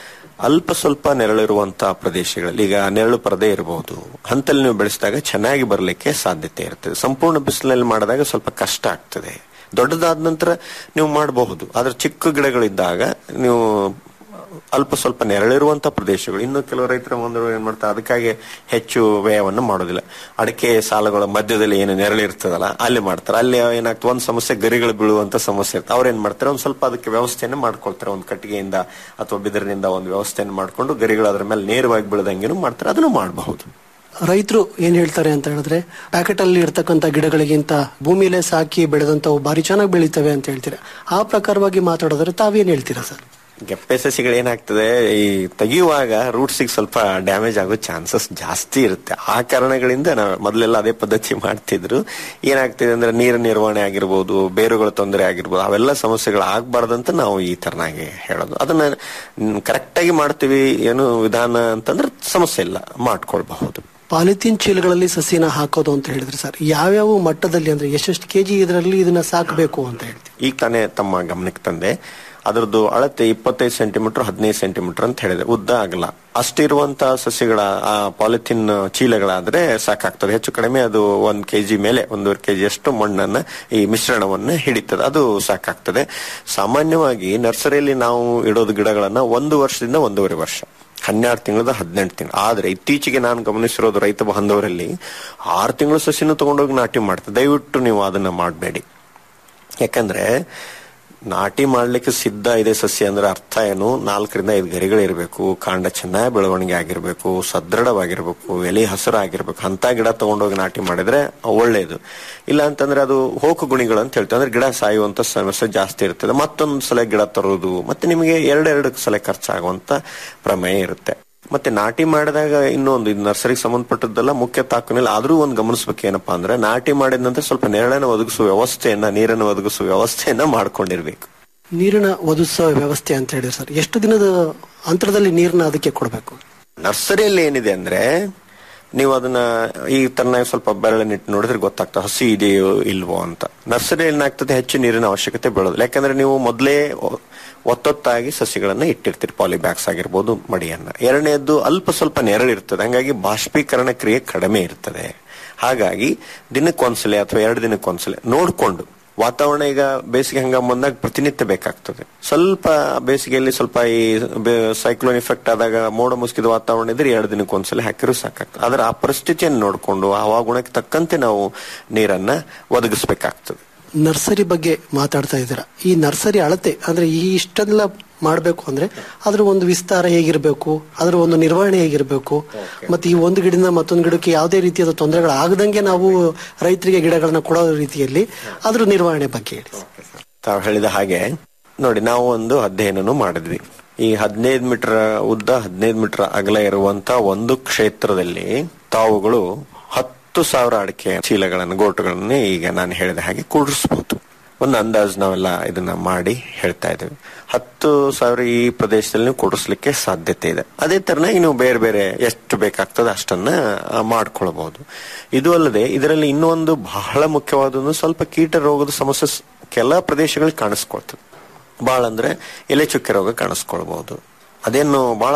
S9: ಅಲ್ಪ ಸ್ವಲ್ಪ ನೆರಳಿರುವಂತಹ ಪ್ರದೇಶಗಳಲ್ಲಿ ಈಗ ನೆರಳು ಪರದೆ ಇರಬಹುದು ಹಂತಲ್ಲಿ ನೀವು ಬೆಳೆಸಿದಾಗ ಚೆನ್ನಾಗಿ ಬರಲಿಕ್ಕೆ ಸಾಧ್ಯತೆ ಇರ್ತದೆ ಸಂಪೂರ್ಣ ಬಿಸಿಲಿನಲ್ಲಿ ಮಾಡಿದಾಗ ಸ್ವಲ್ಪ ಕಷ್ಟ ಆಗ್ತದೆ ದೊಡ್ಡದಾದ ನಂತರ ನೀವು ಮಾಡಬಹುದು ಆದ್ರೆ ಚಿಕ್ಕ ಗಿಡಗಳಿದ್ದಾಗ ನೀವು ಅಲ್ಪ ಸ್ವಲ್ಪ ನೆರಳಿರುವಂತ ಪ್ರದೇಶಗಳು ಇನ್ನು ಕೆಲವು ರೈತರ ಒಂದು ಏನ್ ಮಾಡ್ತಾರೆ ಅದಕ್ಕಾಗಿ ಹೆಚ್ಚು ವ್ಯಯವನ್ನು ಮಾಡೋದಿಲ್ಲ ಅಡಿಕೆ ಸಾಲುಗಳ ಮಧ್ಯದಲ್ಲಿ ಏನು ನೆರಳಿರ್ತದಲ್ಲ ಅಲ್ಲಿ ಮಾಡ್ತಾರೆ ಅಲ್ಲಿ ಏನಾಗ್ತದೆ ಒಂದ್ ಸಮಸ್ಯೆ ಗರಿಗಳು ಬೀಳುವಂತ ಸಮಸ್ಯೆ ಇರ್ತದೆ ಅವ್ರು ಏನ್ ಮಾಡ್ತಾರೆ ಒಂದ್ ಸ್ವಲ್ಪ ಅದಕ್ಕೆ ವ್ಯವಸ್ಥೆಯನ್ನು ಮಾಡ್ಕೊಳ್ತಾರೆ ಒಂದು ಕಟ್ಟಿಗೆಯಿಂದ ಅಥವಾ ಬಿದಿರಿನಿಂದ ಒಂದು ವ್ಯವಸ್ಥೆಯನ್ನು ಮಾಡ್ಕೊಂಡು ಗರಿಗಳು ಅದ್ರ ಮೇಲೆ ನೇರವಾಗಿ ಬೀಳದಂಗೆನೂ ಮಾಡ್ತಾರೆ ಅದನ್ನು ಮಾಡಬಹುದು
S8: ರೈತರು ಏನ್ ಹೇಳ್ತಾರೆ ಅಂತ ಹೇಳಿದ್ರೆ ಪ್ಯಾಕೆಟ್ ಅಲ್ಲಿ ಇರ್ತಕ್ಕಂಥ ಗಿಡಗಳಿಗಿಂತ ಭೂಮಿಲೇ ಸಾಕಿ ಬೆಳೆದಂತವು ಭಾರಿ ಚೆನ್ನಾಗಿ ಬೆಳೀತವೆ ಅಂತ ಹೇಳ್ತೀರಾ ಆ ಪ್ರಕಾರವಾಗಿ ಮಾತಾಡೋದ್ರೆ ತಾವೇನ್ ಹೇಳ್ತೀರಾ ಸರ್
S9: ಗೆಪ್ಪೆ ಸಸಿಗಳು ಏನಾಗ್ತದೆ ಈ ತೆಗೆಯುವಾಗ ರೂಟ್ಸಿಗೆ ಸ್ವಲ್ಪ ಡ್ಯಾಮೇಜ್ ಆಗೋ ಚಾನ್ಸಸ್ ಜಾಸ್ತಿ ಇರುತ್ತೆ ಆ ಕಾರಣಗಳಿಂದ ನಾವು ಮೊದಲೆಲ್ಲ ಅದೇ ಪದ್ಧತಿ ಮಾಡ್ತಿದ್ರು ಏನಾಗ್ತಿದೆ ಅಂದ್ರೆ ನೀರಿನ ನಿರ್ವಹಣೆ ಆಗಿರ್ಬೋದು ಬೇರುಗಳ ತೊಂದರೆ ಆಗಿರ್ಬೋದು ಅವೆಲ್ಲ ಸಮಸ್ಯೆಗಳು ಆಗ್ಬಾರ್ದಂತ ನಾವು ಈ ತರನಾಗಿ ಹೇಳೋದು ಅದನ್ನ ಕರೆಕ್ಟ್ ಆಗಿ ಮಾಡ್ತೀವಿ ಏನು ವಿಧಾನ ಅಂತಂದ್ರೆ ಸಮಸ್ಯೆ ಇಲ್ಲ ಮಾಡ್ಕೊಳ್ಬಹುದು
S8: ಪಾಲಿಥೀನ್ ಚೀಲಗಳಲ್ಲಿ ಸಸಿನ ಹಾಕೋದು ಅಂತ ಹೇಳಿದ್ರೆ ಸರ್ ಯಾವ್ಯಾವ ಮಟ್ಟದಲ್ಲಿ ಅಂದ್ರೆ ಎಷ್ಟೆಷ್ಟು ಕೆಜಿ ಇದರಲ್ಲಿ ಇದನ್ನ ಸಾಕಬೇಕು ಅಂತ ಹೇಳ್ತೀವಿ
S9: ಈಗ ತಾನೇ ತಮ್ಮ ಗಮನಕ್ಕೆ ತಂದೆ ಅದರದ್ದು ಅಳತೆ ಇಪ್ಪತ್ತೈದು ಸೆಂಟಿಮೀಟರ್ ಹದಿನೈದು ಸೆಂಟಿಮೀಟರ್ ಅಂತ ಹೇಳಿದೆ ಉದ್ದ ಆಗಲ್ಲ ಅಷ್ಟಿರುವಂತ ಸಸ್ಯಗಳ ಆ ಪಾಲಿಥಿನ್ ಚೀಲಗಳಾದ್ರೆ ಸಾಕಾಗ್ತದೆ ಹೆಚ್ಚು ಕಡಿಮೆ ಅದು ಒಂದ್ ಕೆಜಿ ಮೇಲೆ ಒಂದೂವರೆ ಕೆಜಿ ಅಷ್ಟು ಮಣ್ಣನ್ನ ಈ ಮಿಶ್ರಣವನ್ನ ಹಿಡಿತದೆ ಅದು ಸಾಕಾಗ್ತದೆ ಸಾಮಾನ್ಯವಾಗಿ ನರ್ಸರಿಯಲ್ಲಿ ನಾವು ಇಡೋದು ಗಿಡಗಳನ್ನ ಒಂದು ವರ್ಷದಿಂದ ಒಂದೂವರೆ ವರ್ಷ ಹನ್ನೆರಡು ತಿಂಗಳದ ಹದಿನೆಂಟು ತಿಂಗಳು ಆದ್ರೆ ಇತ್ತೀಚೆಗೆ ನಾನು ಗಮನಿಸಿರೋದು ರೈತ ಬಾಂಧವರಲ್ಲಿ ಆರು ತಿಂಗಳು ಸಸಿನ ತಗೊಂಡೋಗಿ ನಾಟಿ ಮಾಡ್ತಾರೆ ದಯವಿಟ್ಟು ನೀವು ಅದನ್ನ ಮಾಡಬೇಡಿ ಯಾಕಂದ್ರೆ ನಾಟಿ ಮಾಡ್ಲಿಕ್ಕೆ ಸಿದ್ಧ ಇದೆ ಸಸ್ಯ ಅಂದ್ರೆ ಅರ್ಥ ಏನು ನಾಲ್ಕರಿಂದ ಐದು ಗರಿಗಳು ಇರಬೇಕು ಕಾಂಡ ಚೆನ್ನಾಗಿ ಬೆಳವಣಿಗೆ ಆಗಿರ್ಬೇಕು ಸದೃಢವಾಗಿರ್ಬೇಕು ಎಲೆ ಹಸಿರಾಗಿರ್ಬೇಕು ಅಂತ ಗಿಡ ತಗೊಂಡೋಗಿ ನಾಟಿ ಮಾಡಿದ್ರೆ ಒಳ್ಳೇದು ಇಲ್ಲ ಅಂತಂದ್ರೆ ಅದು ಹೋಕು ಗುಣಿಗಳು ಅಂತ ಹೇಳ್ತೀವಿ ಅಂದ್ರೆ ಗಿಡ ಸಾಯುವಂತ ಸಮಸ್ಯೆ ಜಾಸ್ತಿ ಇರ್ತದೆ ಮತ್ತೊಂದು ಸಲ ಗಿಡ ತರೋದು ಮತ್ತೆ ನಿಮಗೆ ಎರಡೆರಡು ಸಲ ಖರ್ಚಾಗುವಂತ ಪ್ರಮೇಯ ಇರುತ್ತೆ ಮತ್ತೆ ನಾಟಿ ಮಾಡಿದಾಗ ಇನ್ನೊಂದು ಇದು ನರ್ಸರಿಗೆ ಸಂಬಂಧಪಟ್ಟದ್ದಲ್ಲ ಮುಖ್ಯ ತಾಕುನಲ್ಲಿ ಆದ್ರೂ ಒಂದು ಗಮನಿಸ್ಬೇಕು ಏನಪ್ಪಾ ಅಂದ್ರೆ ನಾಟಿ ಮಾಡಿದ ನಂತರ ಸ್ವಲ್ಪ ನೆರಳನ್ನು ಒದಗಿಸುವ ವ್ಯವಸ್ಥೆಯನ್ನ ನೀರನ್ನು ಒದಗಿಸುವ ವ್ಯವಸ್ಥೆಯನ್ನ ಮಾಡ್ಕೊಂಡಿರ್ಬೇಕು
S8: ನೀರಿನ ಒದಗಿಸೋ ವ್ಯವಸ್ಥೆ ಅಂತ ಹೇಳಿ ಸರ್ ಎಷ್ಟು ದಿನದ ಅಂತರದಲ್ಲಿ ನೀರನ್ನ ಅದಕ್ಕೆ ಕೊಡಬೇಕು
S9: ನರ್ಸರಿಯಲ್ಲಿ ಏನಿದೆ ಅಂದ್ರೆ ನೀವು ಅದನ್ನ ಈ ತರ ಸ್ವಲ್ಪ ಬೆರಳನ್ನಿಟ್ಟು ನೋಡಿದ್ರೆ ಗೊತ್ತಾಗ್ತದೆ ಹಸಿ ಇದೆಯೋ ಇಲ್ವೋ ಅಂತ ನರ್ಸರಿಯಲ್ಲಿ ಏನಾಗ್ತದೆ ಹೆಚ್ಚು ನೀರಿನ ಅವಶ್ಯಕತೆ ಬೀಳೋದಿಲ್ಲ ಯಾಕಂದ್ರೆ ನೀವು ಮೊದಲೇ ಒತ್ತೊತ್ತಾಗಿ ಸಸಿಗಳನ್ನ ಇಟ್ಟಿರ್ತೀರಿ ಪಾಲಿಬ್ಯಾಗ್ಸ್ ಆಗಿರ್ಬೋದು ಮಡಿಯನ್ನ ಎರಡನೇದ್ದು ಅಲ್ಪ ಸ್ವಲ್ಪ ನೆರಳಿರ್ತದೆ ಹಂಗಾಗಿ ಬಾಷ್ಪೀಕರಣ ಕ್ರಿಯೆ ಕಡಿಮೆ ಇರ್ತದೆ ಹಾಗಾಗಿ ದಿನಕ್ಕೊಂದ್ಸಲ ಅಥವಾ ಎರಡು ದಿನಕ್ಕೊಂದ್ಸಲ ನೋಡ್ಕೊಂಡು ವಾತಾವರಣ ಈಗ ಬೇಸಿಗೆ ಹಂಗಾಮ ಬಂದಾಗ ಪ್ರತಿನಿತ್ಯ ಬೇಕಾಗ್ತದೆ ಸ್ವಲ್ಪ ಬೇಸಿಗೆಯಲ್ಲಿ ಸ್ವಲ್ಪ ಈ ಸೈಕ್ಲೋನ್ ಇಫೆಕ್ಟ್ ಆದಾಗ ಮೋಡ ಮುಸುಕಿದ ವಾತಾವರಣ ಇದ್ರೆ ಎರಡು ದಿನಕ್ಕೆ ಒಂದ್ಸಲ ಹಾಕಿರೂ ಸಾಕಾಗ್ತದೆ ಆದ್ರೆ ಆ ಪರಿಸ್ಥಿತಿಯನ್ನು ನೋಡಿಕೊಂಡು ಹವಾಗುಣಕ್ಕೆ ತಕ್ಕಂತೆ ನಾವು ನೀರನ್ನ ಒದಗಿಸ್ಬೇಕಾಗ್ತದೆ
S8: ನರ್ಸರಿ ಬಗ್ಗೆ ಮಾತಾಡ್ತಾ ಇದ್ದೀರಾ ಈ ನರ್ಸರಿ ಅಳತೆ ಅಂದ್ರೆ ಈ ಇಷ್ಟೆಲ್ಲ ಮಾಡಬೇಕು ಅಂದ್ರೆ ಅದ್ರ ಒಂದು ವಿಸ್ತಾರ ಹೇಗಿರ್ಬೇಕು ಅದ್ರ ಒಂದು ನಿರ್ವಹಣೆ ಹೇಗಿರ್ಬೇಕು ಮತ್ತೆ ಈ ಒಂದು ಗಿಡದಿಂದ ಮತ್ತೊಂದು ಗಿಡಕ್ಕೆ ಯಾವುದೇ ರೀತಿಯಾದ ತೊಂದರೆಗಳು ಆಗದಂಗೆ ನಾವು ರೈತರಿಗೆ ಗಿಡಗಳನ್ನ ಕೊಡೋ ರೀತಿಯಲ್ಲಿ ಅದ್ರ ನಿರ್ವಹಣೆ ಬಗ್ಗೆ ಹೇಳಿ
S9: ತಾವು ಹೇಳಿದ ಹಾಗೆ ನೋಡಿ ನಾವು ಒಂದು ಅಧ್ಯಯನನು ಮಾಡಿದ್ವಿ ಈ ಹದಿನೈದು ಮೀಟರ್ ಉದ್ದ ಹದಿನೈದು ಮೀಟರ್ ಅಗಲ ಇರುವಂತ ಒಂದು ಕ್ಷೇತ್ರದಲ್ಲಿ ತಾವುಗಳು ಹತ್ತು ಸಾವಿರ ಅಡಿಕೆ ಚೀಲಗಳನ್ನು ಗೋಟುಗಳನ್ನ ಈಗ ನಾನು ಹೇಳಿದ ಹಾಗೆ ಕೂಡಿಸ್ಬೋದು ಒಂದು ಅಂದಾಜು ನಾವೆಲ್ಲ ಇದನ್ನ ಮಾಡಿ ಹೇಳ್ತಾ ಇದ್ದೇವೆ ಹತ್ತು ಸಾವಿರ ಈ ಪ್ರದೇಶದಲ್ಲಿ ನೀವು ಕೂಡಿಸ್ಲಿಕ್ಕೆ ಸಾಧ್ಯತೆ ಇದೆ ಅದೇ ತರನಾಗಿ ನೀವು ಬೇರೆ ಬೇರೆ ಎಷ್ಟು ಬೇಕಾಗ್ತದೆ ಅಷ್ಟನ್ನ ಆ, ಮಾಡ್ಕೊಳ್ಬಹುದು ಇದು ಅಲ್ಲದೆ ಇದರಲ್ಲಿ ಇನ್ನೊಂದು ಬಹಳ ಮುಖ್ಯವಾದ ಸ್ವಲ್ಪ ಕೀಟ ರೋಗದ ಸಮಸ್ಯೆ ಸ್- ಕೆಲ ಪ್ರದೇಶಗಳಲ್ಲಿ ಕಾಣಿಸ್ಕೊಳ್ತದೆ ಬಹಳ ಅಂದ್ರೆ ಎಲೆ ಚುಕ್ಕೆ ರೋಗ ಕಾಣಿಸ್ಕೊಳ್ಬಹುದು ಅದೇನು ಬಹಳ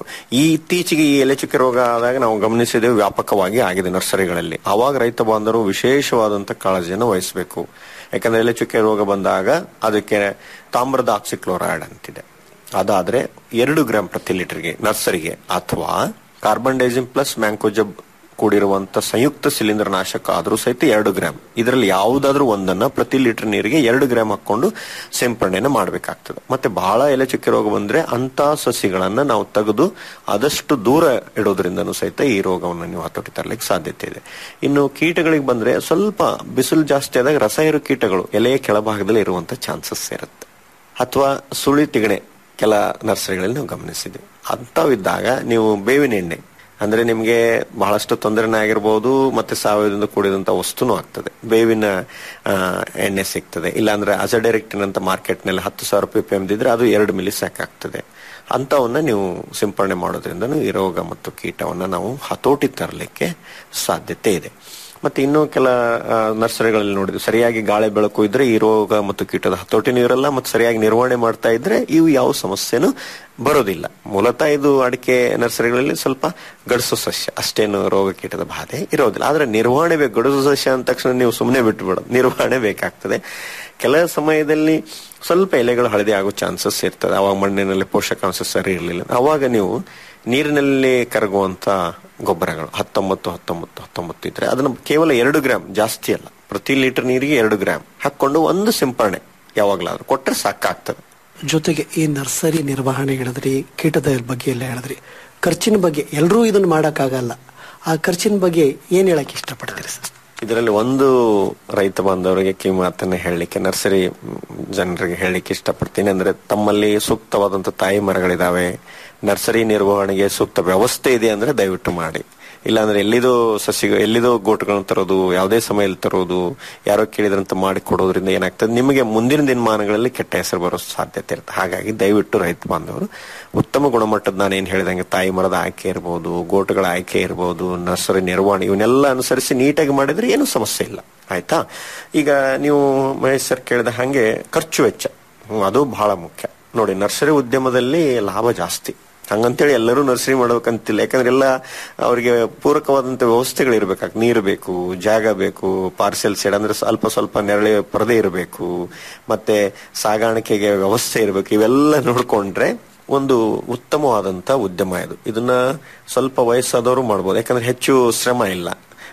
S9: ಈ ಇತ್ತೀಚೆಗೆ ಈ ಎಲೆ ಚುಕ್ಕೆ ರೋಗ ಆದಾಗ ನಾವು ಗಮನಿಸಿದ್ದೇವೆ ವ್ಯಾಪಕವಾಗಿ ಆಗಿದೆ ನರ್ಸರಿಗಳಲ್ಲಿ ಅವಾಗ ರೈತ ಬಾಂಧವರು ವಿಶೇಷವಾದಂತ ಕಾಳಜಿಯನ್ನು ವಹಿಸಬೇಕು ಯಾಕಂದ್ರೆ ಎಲೆ ಚುಕ್ಕೆ ರೋಗ ಬಂದಾಗ ಅದಕ್ಕೆ ತಾಮ್ರದ ಆಕ್ಸಿಕ್ಲೋರೈಡ್ ಅಂತಿದೆ ಅದಾದ್ರೆ ಎರಡು ಗ್ರಾಂ ಪ್ರತಿ ಲೀಟರ್ಗೆ ನರ್ಸರಿಗೆ ಅಥವಾ ಕಾರ್ಬನ್ ಡೈಸಿಮ್ ಪ್ಲಸ್ ಮ್ಯಾಂಕೋಜಬ್ ಕೂಡಿರುವಂತ ಸಂಯುಕ್ತ ಶಿಲೀಂಧ್ರ ನಾಶಕ ಆದ್ರೂ ಸಹಿತ ಎರಡು ಗ್ರಾಂ ಇದರಲ್ಲಿ ಯಾವುದಾದ್ರೂ ಒಂದನ್ನ ಪ್ರತಿ ಲೀಟರ್ ನೀರಿಗೆ ಎರಡು ಗ್ರಾಂ ಹಾಕೊಂಡು ಸಿಂಪರಣೆನ ಮಾಡಬೇಕಾಗ್ತದೆ ಮತ್ತೆ ಬಹಳ ಎಲೆ ಚುಕ್ಕೆ ರೋಗ ಬಂದ್ರೆ ಅಂತ ಸಸಿಗಳನ್ನ ನಾವು ತೆಗೆದು ಆದಷ್ಟು ದೂರ ಇಡೋದ್ರಿಂದನೂ ಸಹಿತ ಈ ರೋಗವನ್ನು ನೀವು ಹತೋಟಿ ತರಲಿಕ್ಕೆ ಸಾಧ್ಯತೆ ಇದೆ ಇನ್ನು ಕೀಟಗಳಿಗೆ ಬಂದ್ರೆ ಸ್ವಲ್ಪ ಬಿಸಿಲು ಜಾಸ್ತಿ ಆದಾಗ ರಸಾಯನ ಕೀಟಗಳು ಎಲೆಯ ಕೆಳಭಾಗದಲ್ಲಿ ಇರುವಂತ ಚಾನ್ಸಸ್ ಇರುತ್ತೆ ಅಥವಾ ಸುಳಿ ತಿಗಣೆ ಕೆಲ ನರ್ಸರಿಗಳಲ್ಲಿ ನಾವು ಗಮನಿಸಿದ್ವಿ ಅಂಥವಿದ್ದಾಗ ನೀವು ಬೇವಿನ ಎಣ್ಣೆ ಅಂದ್ರೆ ನಿಮ್ಗೆ ಬಹಳಷ್ಟು ತೊಂದರೆನೇ ಆಗಿರ್ಬೋದು ಮತ್ತೆ ಸಾವಯವದಿಂದ ಕೂಡಿದಂತ ವಸ್ತುನೂ ಆಗ್ತದೆ ಬೇವಿನ ಆ, ಎಣ್ಣೆ ಸಿಗ್ತದೆ ಇಲ್ಲಾಂದ್ರೆ ಅಜಡೆರೆಕ್ಟಿನ್ ಅಂತ ಮಾರ್ಕೆಟ್ ನಲ್ಲಿ ಹತ್ತು ಸಾವಿರ ರೂಪಾಯಿ ಪಿ ಇದ್ರೆ ಅದು ಎರಡು ಮಿಲಿ ಸಾಕಾಗ್ತದೆ ಅಂತವನ್ನ ನೀವು ಸಿಂಪರಣೆ ಮಾಡೋದ್ರಿಂದ ಈ ರೋಗ ಮತ್ತು ಕೀಟವನ್ನ ನಾವು ಹತೋಟಿ ತರಲಿಕ್ಕೆ ಸಾಧ್ಯತೆ ಇದೆ ಮತ್ತೆ ಇನ್ನೂ ಕೆಲ ಆ, ನರ್ಸರಿಗಳಲ್ಲಿ ನೋಡಿದ್ವಿ ಸರಿಯಾಗಿ ಗಾಳಿ ಬೆಳಕು ಇದ್ರೆ ಈ ರೋಗ ಮತ್ತು ಕೀಟದ ಹತೋಟಿನೂ ಇರಲ್ಲ ಮತ್ತು ಸರಿಯಾಗಿ ನಿರ್ವಹಣೆ ಮಾಡ್ತಾ ಇದ್ರೆ ಇವು ಯಾವ ಸಮಸ್ಯೆನೂ ಬರೋದಿಲ್ಲ ಮೂಲತಃ ಇದು ಅಡಿಕೆ ನರ್ಸರಿಗಳಲ್ಲಿ ಸ್ವಲ್ಪ ಗಡಸು ಸಸ್ಯ ಅಷ್ಟೇನು ರೋಗ ಕೀಟದ ಬಾಧೆ ಇರೋದಿಲ್ಲ ಆದ್ರೆ ನಿರ್ವಹಣೆ ಬೇಕು ಗಡಸು ಸಸ್ಯ ಅಂದ ತಕ್ಷಣ ನೀವು ಸುಮ್ಮನೆ ಬಿಟ್ಟು ಬಿಡೋದು ನಿರ್ವಹಣೆ ಬೇಕಾಗ್ತದೆ ಕೆಲ ಸಮಯದಲ್ಲಿ ಸ್ವಲ್ಪ ಎಲೆಗಳು ಹಳದಿ ಆಗೋ ಚಾನ್ಸಸ್ ಇರ್ತದೆ ಅವಾಗ ಮಣ್ಣಿನಲ್ಲಿ ಪೋಷಕಾಂಶ ಸರಿ ಇರಲಿಲ್ಲ ಅವಾಗ ನೀವು ನೀರಿನಲ್ಲಿ ಕರಗುವಂತ ಗೊಬ್ಬರಗಳು ಹತ್ತೊಂಬತ್ತು ಹತ್ತೊಂಬತ್ತು ಹತ್ತೊಂಬತ್ತು ಇದ್ರೆ ಅದನ್ನ ಕೇವಲ ಎರಡು ಗ್ರಾಮ್ ಜಾಸ್ತಿ ಅಲ್ಲ ಪ್ರತಿ ಲೀಟರ್ ನೀರಿಗೆ ಎರಡು ಗ್ರಾಮ್ ಹಾಕೊಂಡು ಒಂದು ಸಿಂಪರಣೆ ಯಾವಾಗ್ಲಾದ್ರೂ ಕೊಟ್ರೆ ಸಾಕಾಗ್ತದೆ
S8: ಜೊತೆಗೆ ಈ ನರ್ಸರಿ ನಿರ್ವಹಣೆ ಹೇಳಿದ್ರಿ ಕೀಟದ ಬಗ್ಗೆ ಎಲ್ಲ ಹೇಳಿದ್ರಿ ಖರ್ಚಿನ ಬಗ್ಗೆ ಎಲ್ಲರೂ ಇದನ್ನ ಮಾಡಕ್ಕಾಗಲ್ಲ ಆ ಖರ್ಚಿನ ಬಗ್ಗೆ ಏನ್ ಹೇಳಕ್ ಇಷ್ಟಪಡ್ತೀರಿ ಸರ್
S9: ಇದರಲ್ಲಿ ಒಂದು ರೈತ ಬಾಂಧವರಿಗೆ ಕಿವಿಮಾತನ್ನ ಹೇಳಲಿಕ್ಕೆ ನರ್ಸರಿ ಜನರಿಗೆ ಹೇಳಲಿಕ್ಕೆ ಇಷ್ಟಪಡ್ತೀನಿ ಅಂದ್ರೆ ತಮ್ಮಲ್ಲಿ ಸೂಕ್ತವಾದಂತ ತಾಯಿ ಮರಗಳಿದಾವೆ ನರ್ಸರಿ ನಿರ್ವಹಣೆಗೆ ಸೂಕ್ತ ವ್ಯವಸ್ಥೆ ಇದೆ ಅಂದ್ರೆ ದಯವಿಟ್ಟು ಮಾಡಿ ಇಲ್ಲಾಂದ್ರೆ ಎಲ್ಲಿದೋ ಸಸಿ ಎಲ್ಲಿದೋ ಗೋಟುಗಳನ್ನ ತರೋದು ಯಾವುದೇ ಸಮಯದಲ್ಲಿ ತರೋದು ಯಾರೋ ಕೇಳಿದ್ರಂತ ಮಾಡಿ ಕೊಡೋದ್ರಿಂದ ಏನಾಗ್ತದೆ ನಿಮಗೆ ಮುಂದಿನ ದಿನಮಾನಗಳಲ್ಲಿ ಕೆಟ್ಟ ಹೆಸರು ಬರೋ ಸಾಧ್ಯತೆ ಇರುತ್ತೆ ಹಾಗಾಗಿ ದಯವಿಟ್ಟು ರೈತ ಬಾಂಧವರು ಉತ್ತಮ ಗುಣಮಟ್ಟದ ನಾನು ಏನ್ ಹೇಳಿದಂಗೆ ತಾಯಿ ಮರದ ಆಯ್ಕೆ ಇರ್ಬೋದು ಗೋಟುಗಳ ಆಯ್ಕೆ ಇರ್ಬೋದು ನರ್ಸರಿ ನಿರ್ವಹಣೆ ಇವನ್ನೆಲ್ಲ ಅನುಸರಿಸಿ ನೀಟಾಗಿ ಮಾಡಿದ್ರೆ ಏನು ಸಮಸ್ಯೆ ಇಲ್ಲ ಆಯ್ತಾ ಈಗ ನೀವು ಮಹೇಶ್ ಸರ್ ಕೇಳಿದ ಹಾಗೆ ಖರ್ಚು ವೆಚ್ಚ ಹ್ಮ್, ಅದು ಬಹಳ ಮುಖ್ಯ ನೋಡಿ ನರ್ಸರಿ ಉದ್ಯಮದಲ್ಲಿ ಲಾಭ ಜಾಸ್ತಿ ಹಂಗಂತೇಳಿ ಎಲ್ಲರೂ ನರ್ಸರಿ ಮಾಡ್ಬೇಕಂತಿಲ್ಲ ಯಾಕಂದ್ರೆ ಎಲ್ಲ ಅವರಿಗೆ ಪೂರಕವಾದಂತ ವ್ಯವಸ್ಥೆಗಳು ಇರ್ಬೇಕಾಗ್ತದೆ ನೀರು ಬೇಕು ಜಾಗ ಬೇಕು ಪಾರ್ಸೆಲ್ ಸೈಡ್ ಅಂದ್ರೆ ಸ್ವಲ್ಪ ಸ್ವಲ್ಪ ನೆರಳೆ ಪರದೆ ಇರಬೇಕು ಮತ್ತೆ ಸಾಗಾಣಿಕೆಗೆ ವ್ಯವಸ್ಥೆ ಇರಬೇಕು ಇವೆಲ್ಲ ನೋಡ್ಕೊಂಡ್ರೆ ಒಂದು ಉತ್ತಮವಾದಂತ ಉದ್ಯಮ ಇದು ಇದನ್ನ ಸ್ವಲ್ಪ ವಯಸ್ಸಾದವರು ಮಾಡ್ಬೋದು ಯಾಕಂದ್ರೆ ಹೆಚ್ಚು ಶ್ರಮ ಇಲ್ಲ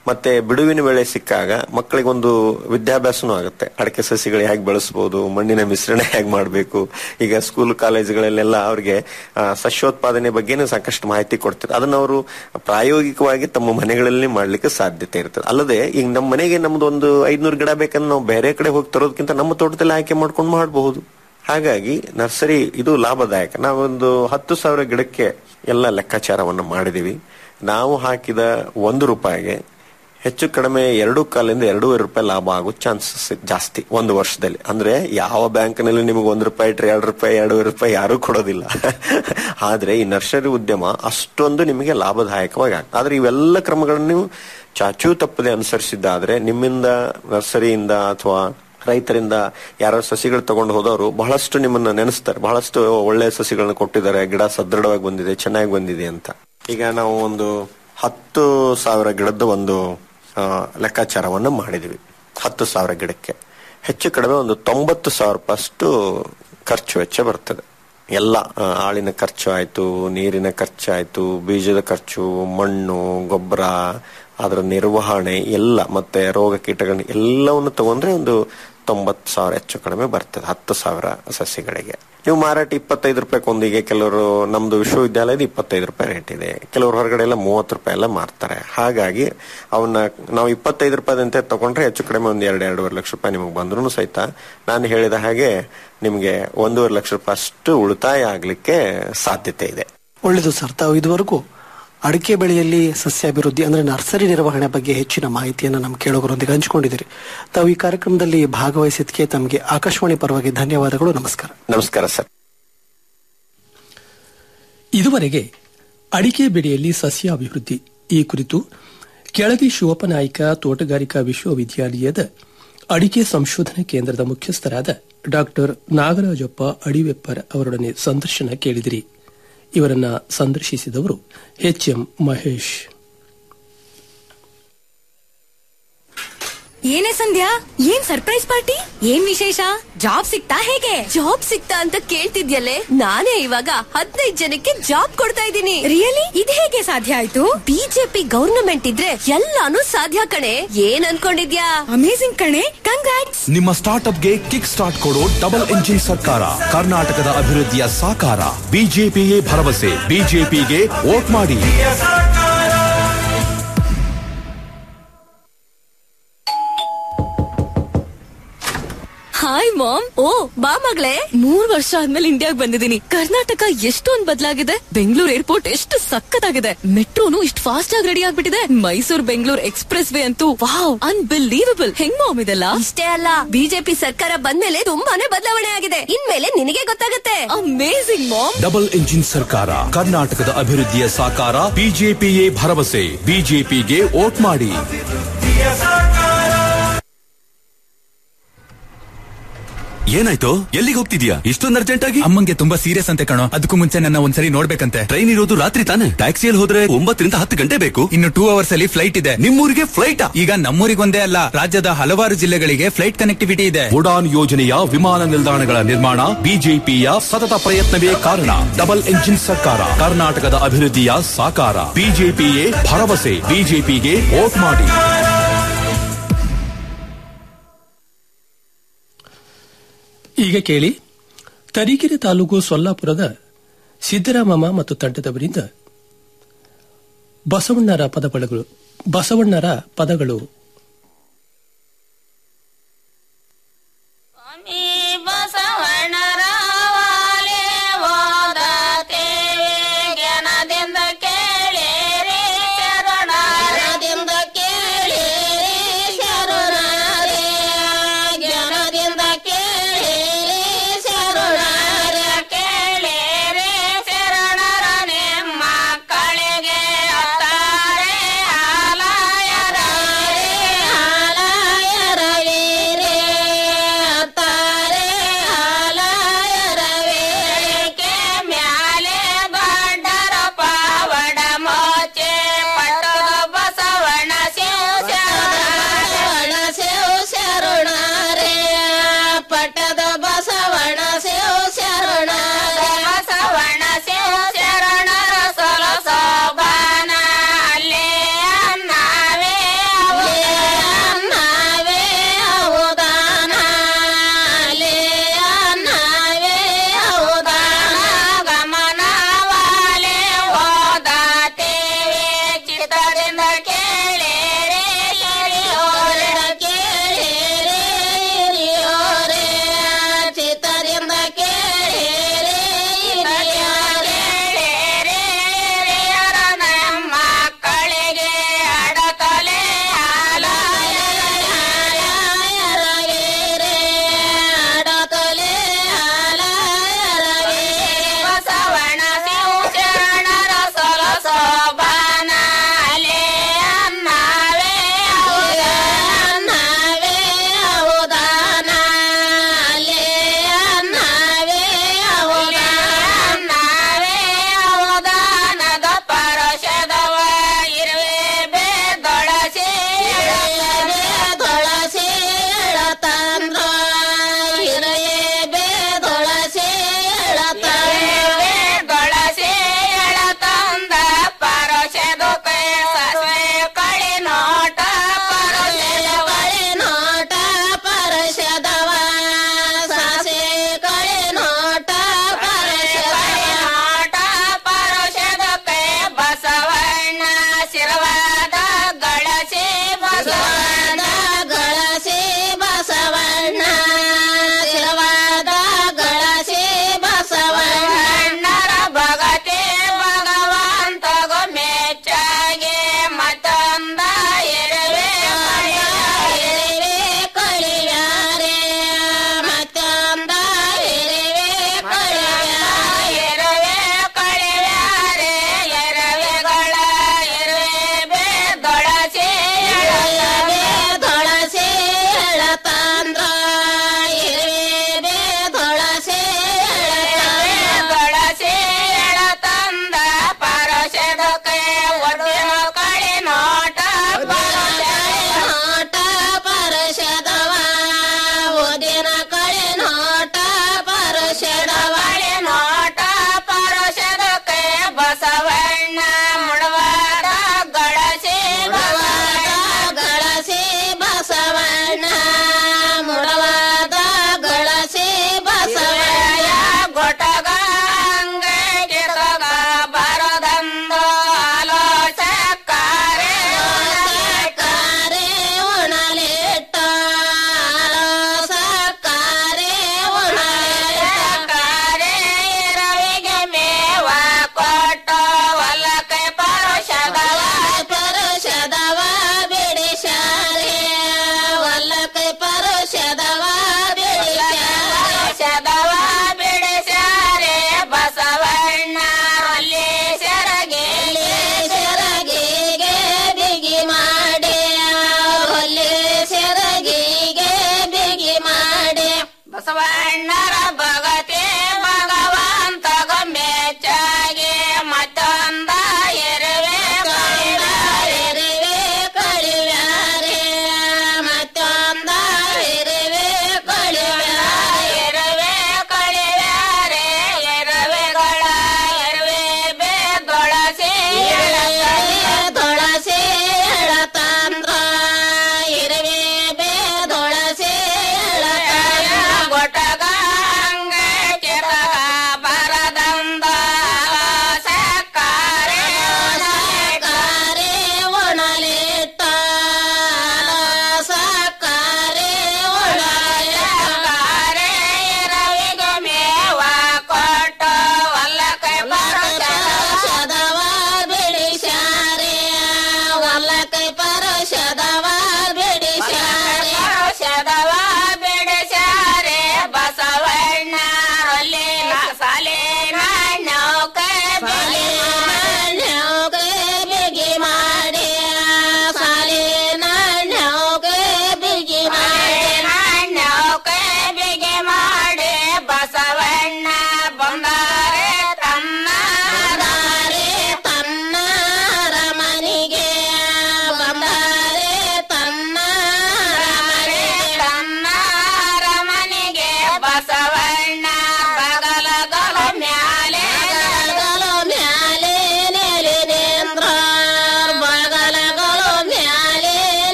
S9: ಮತ್ತೆ ಬಿಡುವಿನ ವೇಳೆ ಸಿಕ್ಕಾಗ ಮಕ್ಕಳಿಗೊಂದು ವಿದ್ಯಾಭ್ಯಾಸನೂ ಆಗುತ್ತೆ ಅಡಕೆ ಸಸಿಗಳು ಹೇಗೆ ಬೆಳೆಸಬಹುದು ಮಣ್ಣಿನ ಮಿಶ್ರಣ ಹೇಗೆ ಮಾಡಬೇಕು ಈಗ ಸ್ಕೂಲ್ ಕಾಲೇಜುಗಳಲ್ಲೆಲ್ಲ ಅವ್ರಿಗೆ ಆ, ಸಸ್ಯೋತ್ಪಾದನೆ ಬಗ್ಗೆನೂ ಸಾಕಷ್ಟು ಮಾಹಿತಿ ಕೊಡ್ತಾರೆ ಅದನ್ನ ಅವರು ಪ್ರಾಯೋಗಿಕವಾಗಿ ತಮ್ಮ ಮನೆಗಳಲ್ಲಿ ಮಾಡ್ಲಿಕ್ಕೆ ಸಾಧ್ಯತೆ ಇರ್ತದೆ ಅಲ್ಲದೆ ಈಗ ನಮ್ಮ ಮನೆಗೆ ನಮ್ದು ಒಂದು ಐದ್ನೂರು ಗಿಡ ಬೇಕಂದ್ರೆ ನಾವು ಬೇರೆ ಕಡೆ ಹೋಗಿ ತರೋದಕ್ಕಿಂತ ನಮ್ಮ ತೋಟದಲ್ಲಿ ಆಯ್ಕೆ ಮಾಡ್ಕೊಂಡು ಮಾಡಬಹುದು ಹಾಗಾಗಿ ನರ್ಸರಿ ಇದು ಲಾಭದಾಯಕ ನಾವೊಂದು ಹತ್ತು ಸಾವಿರ ಗಿಡಕ್ಕೆ ಎಲ್ಲ ಲೆಕ್ಕಾಚಾರವನ್ನು ಮಾಡಿದೀವಿ ನಾವು ಹಾಕಿದ ಒಂದು ರೂಪಾಯಿಗೆ ಹೆಚ್ಚು ಕಡಿಮೆ ಎರಡು ಕಾಲಿಂದ ಎರಡೂವರೆ ರೂಪಾಯಿ ಲಾಭ ಆಗೋ ಚಾನ್ಸಸ್ ಜಾಸ್ತಿ ಒಂದು ವರ್ಷದಲ್ಲಿ ಅಂದ್ರೆ ಯಾವ ಬ್ಯಾಂಕ್ನಲ್ಲಿ ನಿಮಗೆ ಒಂದು ರೂಪಾಯಿ ಇಟ್ರೆ ಎರಡು ರೂಪಾಯಿ ಎರಡೂವರೆ ರೂಪಾಯಿ ಯಾರೂ ಕೊಡೋದಿಲ್ಲ ಆದ್ರೆ ಈ ನರ್ಸರಿ ಉದ್ಯಮ ಅಷ್ಟೊಂದು ನಿಮಗೆ ಲಾಭದಾಯಕವಾಗಿ ಆಗ್ತದೆ ಆದ್ರೆ ಇವೆಲ್ಲ ಕ್ರಮಗಳನ್ನು ನೀವು ಚಾಚೂ ತಪ್ಪದೆ ಅನುಸರಿಸಿದ್ದಾದ್ರೆ ನಿಮ್ಮಿಂದ ನರ್ಸರಿಯಿಂದ ಅಥವಾ ರೈತರಿಂದ ಯಾರೋ ಸಸಿಗಳು ತಗೊಂಡು ಹೋದವರು ಬಹಳಷ್ಟು ನಿಮ್ಮನ್ನ ನೆನೆಸ್ತಾರೆ ಬಹಳಷ್ಟು ಒಳ್ಳೆ ಸಸಿಗಳನ್ನ ಕೊಟ್ಟಿದ್ದಾರೆ ಗಿಡ ಸದೃಢವಾಗಿ ಬಂದಿದೆ ಚೆನ್ನಾಗಿ ಬಂದಿದೆ ಅಂತ ಈಗ ನಾವು ಒಂದು ಹತ್ತು ಸಾವಿರ ಗಿಡದ ಒಂದು ಆ, ಲೆಕ್ಕಾಚಾರವನ್ನು ಮಾಡಿದ್ವಿ ಹತ್ತು ಸಾವಿರ ಗಿಡಕ್ಕೆ ಹೆಚ್ಚು ಕಡಿಮೆ ಒಂದು ತೊಂಬತ್ತು ಸಾವಿರ ರೂಪಾಯಿಷ್ಟು ಖರ್ಚು ವೆಚ್ಚ ಬರ್ತದೆ ಎಲ್ಲ ಆ, ಆಳಿನ ಖರ್ಚು ಆಯ್ತು ನೀರಿನ ಖರ್ಚು ಆಯ್ತು ಬೀಜದ ಖರ್ಚು ಮಣ್ಣು ಗೊಬ್ಬರ ಅದರ ನಿರ್ವಹಣೆ ಎಲ್ಲ ಮತ್ತೆ ರೋಗ ಕೀಟಗಳನ್ನ ಎಲ್ಲವನ್ನು ತಗೊಂಡ್ರೆ ಒಂದು ತೊಂಬತ್ತು ಸಾವಿರ ಹೆಚ್ಚು ಕಡಿಮೆ ಬರ್ತದೆ ಹತ್ತು ಸಾವಿರ ಸಸಿಗಳಿಗೆ ನೀವು ಮಾರಾಟ ಇಪ್ಪತ್ತೈದು ರೂಪಾಯಿ ಒಂದಿಗೆ ಕೆಲವರು ನಮ್ದು ವಿಶ್ವವಿದ್ಯಾಲಯದ ಇಪ್ಪತ್ತೈದು ರೂಪಾಯಿ ರೇಟ್ ಇದೆ ಕೆಲವರು ಹೊರಗಡೆ ಎಲ್ಲ ಮೂವತ್ತು ರೂಪಾಯಿ ಎಲ್ಲ ಮಾರ್ತಾರೆ ಹಾಗಾಗಿ ಅವನ್ನ ನಾವು ಇಪ್ಪತ್ತೈದು ರೂಪಾಯಿದಂತೆ ತಗೊಂಡ್ರೆ ಹೆಚ್ಚು ಕಡಿಮೆ ಒಂದು ಎರಡು ಎರಡೂವರೆ ಲಕ್ಷ ರೂಪಾಯಿ ನಿಮಗೆ ಬಂದ್ರು ಸಹಿತ ನಾನು ಹೇಳಿದ ಹಾಗೆ ನಿಮಗೆ ಒಂದೂವರೆ ಲಕ್ಷ ರೂಪಾಯಿ ಅಷ್ಟು ಉಳಿತಾಯ ಆಗ್ಲಿಕ್ಕೆ ಸಾಧ್ಯತೆ ಇದೆ
S8: ಒಳ್ಳೆಯದು ಸರ್ ತಾವು ಇದುವರೆಗೂ ಅಡಿಕೆ ಬೆಳೆಯಲ್ಲಿ ಸಸ್ಯಾಭಿವೃದ್ಧಿ ಅಂದ್ರೆ ನರ್ಸರಿ ನಿರ್ವಹಣೆ ಬಗ್ಗೆ ಹೆಚ್ಚಿನ ಮಾಹಿತಿಯನ್ನು ನಮ್ಮ ಕೇಳುಗರೊಂದಿಗೆ ಹಂಚಿಕೊಂಡಿದ್ದೀರಿ ತಾವು ಈ ಕಾರ್ಯಕ್ರಮದಲ್ಲಿ ಭಾಗವಹಿಸಿದ್ದಕ್ಕೆ ತಮಗೆ ಆಕಾಶವಾಣಿ ಪರವಾಗಿ ಧನ್ಯವಾದಗಳು ನಮಸ್ಕಾರ
S9: ನಮಸ್ಕಾರ ಸರ್
S4: ಇದುವರೆಗೆ ಅಡಿಕೆ ಬೆಳೆಯಲ್ಲಿ ಸಸ್ಯ ಅಭಿವೃದ್ಧಿ ಈ ಕುರಿತು ಕೆಳದಿ ಶಿವಪ್ಪನಾಯ್ಕ ತೋಟಗಾರಿಕಾ ವಿಶ್ವವಿದ್ಯಾಲಯದ ಅಡಿಕೆ ಸಂಶೋಧನಾ ಕೇಂದ್ರದ ಮುಖ್ಯಸ್ಥರಾದ ಡಾಕ್ಟರ್ ನಾಗರಾಜಪ್ಪ ಅಡಿವೆಪ್ಪರ್ ಅವರೊಡನೆ ಸಂದರ್ಶನ ಕೇಳಿದಿರಿ ಇವರನ್ನ ಸಂದರ್ಶಿಸಿದವರು ಎಚ್ ಎಂ ಮಹೇಶ್
S10: ಏನೇ ಸಂಧ್ಯಾ ಏನ್ ಸರ್ಪ್ರೈಸ್ ಪಾರ್ಟಿ ಏನ್ ವಿಶೇಷ ಜಾಬ್ ಸಿಗ್ತಾ ಹೇಗೆ
S11: ಜಾಬ್ ಸಿಗ್ತಾ ಅಂತ ಕೇಳ್ತಿದ್ಯಲ್ಲೇ ನಾನೇ ಇವಾಗ ಹದಿನೈದು ಜನಕ್ಕೆ ಜಾಬ್ ಕೊಡ್ತಾ ಇದ್ದೀನಿ
S10: ರಿಯಲಿ ಇದ್ ಹೇಗೆ ಸಾಧ್ಯ ಆಯ್ತು
S11: ಬಿಜೆಪಿ ಗವರ್ನಮೆಂಟ್ ಇದ್ರೆ ಎಲ್ಲಾನು ಸಾಧ್ಯ ಕಣೆ ಏನ್ ಅನ್ಕೊಂಡಿದ್ಯಾ
S10: ಅಮೇಸಿಂಗ್ ಕಣೆ ಕಂಗ್ರಾಟ್ಸ್
S7: ನಿಮ್ಮ ಸ್ಟಾರ್ಟ್ಅಪ್ಗೆ ಕಿಕ್ ಸ್ಟಾರ್ಟ್ ಕೊಡೋ ಡಬಲ್ ಎಂಜಿನ್ ಸರ್ಕಾರ ಕರ್ನಾಟಕದ ಅಭಿವೃದ್ಧಿಯ ಸಾಕಾರ ಬಿಜೆಪಿಯೇ ಭರವಸೆ ಬಿಜೆಪಿಗೆ ವೋಟ್ ಮಾಡಿ
S11: ಹಾಯ್ ಮಾಮ್ ಓ ಬಾ ಮಗಳೇ ಮೂರ್ ವರ್ಷ ಆದ್ಮೇಲೆ ಇಂಡಿಯಾಗ್ ಬಂದಿದ್ದೀನಿ ಕರ್ನಾಟಕ ಎಷ್ಟೊಂದ್ ಬದಲಾಗಿದೆ ಬೆಂಗಳೂರು ಏರ್ಪೋರ್ಟ್ ಎಷ್ಟು ಸಕ್ಕತ್ತಾಗಿದೆ ಮೆಟ್ರೋನು ಇಷ್ಟು ಫಾಸ್ಟ್ ಆಗಿ ರೆಡಿ ಆಗ್ಬಿಟ್ಟಿದೆ ಮೈಸೂರು ಬೆಂಗಳೂರು ಎಕ್ಸ್ಪ್ರೆಸ್ ವೇ ಅಂತೂ ವಾವ್ ಅನ್ಬಿಲೀವಬಲ್ ಹೆಂಗ್ ಮಾಮ್ ಇದೆಲ್ಲ ಇಷ್ಟೇ ಅಲ್ಲ ಬಿಜೆಪಿ ಸರ್ಕಾರ ಬಂದ್ಮೇಲೆ ತುಂಬಾನೇ ಬದಲಾವಣೆ ಆಗಿದೆ ಇನ್ಮೇಲೆ ನಿನಗೆ ಗೊತ್ತಾಗುತ್ತೆ ಅಮೇಸಿಂಗ್ ಮಾಮ್
S7: ಡಬಲ್ ಎಂಜಿನ್ ಸರ್ಕಾರ ಕರ್ನಾಟಕದ ಅಭಿವೃದ್ಧಿಯ ಸಾಕಾರ ಬಿಜೆಪಿಯೇ ಭರವಸೆ ಬಿಜೆಪಿಗೆ ವೋಟ್ ಮಾಡಿ
S12: ಏನಾಯ್ತು ಎಲ್ಲಿಗೆ ಹೋಗ್ತಿದ್ಯಾ ಇಷ್ಟೊಂದು ಅರ್ಜೆಂಟ್ ಆಗಿ
S6: ಅಮ್ಮಂಗೆ ತುಂಬಾ ಸೀರಿಯಸ್ ಅಂತೆ ಕಣೋ ಅದಕ್ಕೂ ಮುಂಚೆ ನನ್ನ ಒಂದ್ಸರಿ ನೋಡ್ಬೇಕಂತೆ
S12: ಟ್ರೈನ್ ಇರೋದು ರಾತ್ರಿ ತಾನೆ ಟ್ಯಾಕ್ಸಿಯಲ್ಲಿ ಹೋದ್ರೆ ಒಂಬತ್ತರಿಂದ ಹತ್ತು ಗಂಟೆ ಬೇಕು
S6: ಇನ್ನು ಟೂ ಅವರ್ಸ್ ಅಲ್ಲಿ ಫ್ಲೈಟ್ ಇದೆ
S12: ನಿಮ್ಮೂರಿಗೆ ಫ್ಲೈಟ್
S6: ಈಗ ನಮ್ಮೂರಿಗೊಂದೇ ಅಲ್ಲ ರಾಜ್ಯದ ಹಲವಾರು ಜಿಲ್ಲೆಗಳಿಗೆ ಫ್ಲೈಟ್ ಕನೆಕ್ಟಿವಿಟಿ ಇದೆ
S7: ಉಡಾನ್ ಯೋಜನೆಯ ವಿಮಾನ ನಿಲ್ದಾಣಗಳ ನಿರ್ಮಾಣ ಬಿಜೆಪಿಯ ಸತತ ಪ್ರಯತ್ನವೇ ಕಾರಣ ಡಬಲ್ ಎಂಜಿನ್ ಸರ್ಕಾರ ಕರ್ನಾಟಕದ ಅಭಿವೃದ್ಧಿಯ ಸಾಕಾರ ಬಿಜೆಪಿಯೇ ಭರವಸೆ ಬಿಜೆಪಿಗೆ ವೋಟ್ ಮಾಡಿ
S4: ಈಗ ಕೇಳಿ ತರೀಕೆರೆ ತಾಲೂಕು ಸೊಲ್ಲಾಪುರದ ಸಿದ್ದರಾಮಮ್ಮ ಮತ್ತು ತಂಡದವರಿಂದ ಬಸವಣ್ಣರ ಪದಗಳು ಬಸವಣ್ಣರ ಪದಗಳು
S13: ಬಸವಣ್ಣರ ವಾಲೆ ಓದತೇವೆ ಜ್ಞಾನದಿಂದ ಕೇಳಿರಿ ಶರಣದಿಂದ ಕೇಳಿರಿ ಶರಣರೇ ಜ್ಞಾನದಿಂದ ಕೇಳಿರಿ ಶರಣರ ಕೇಳಿರಿ ಶರಣರ ನಿಮ್ಮ ಮಕ್ಕಳಿಗೆ ಅತ್ತಾರೆ ಆಲಯರೇ ಕೊಟ್ಟಗ ಅಂಗೈಗೆ ತಗ ಬರದಂದು ಆಲೋಚಕ್ಕಾರೆ ಸಕ್ಕರೆ ಉಣಲಿಟ್ಟ ಸಕ್ಕರೆ ಉಣಲಿಟ್ಟರೆ ರವಿಗೆ ಮೇವ ಕೊಟ್ಟು ಹೊಲಕ್ಕೆ ಪರುಷದವ ಪರುಷದವ ಬಿಡಿಸಾರೆ ಹೊಲಕ್ಕೆ ಪರುಷದವ ಬಿಡಿಸಾರೆ ಪರುಷದವ ಬಿಡಿಸಾರೆ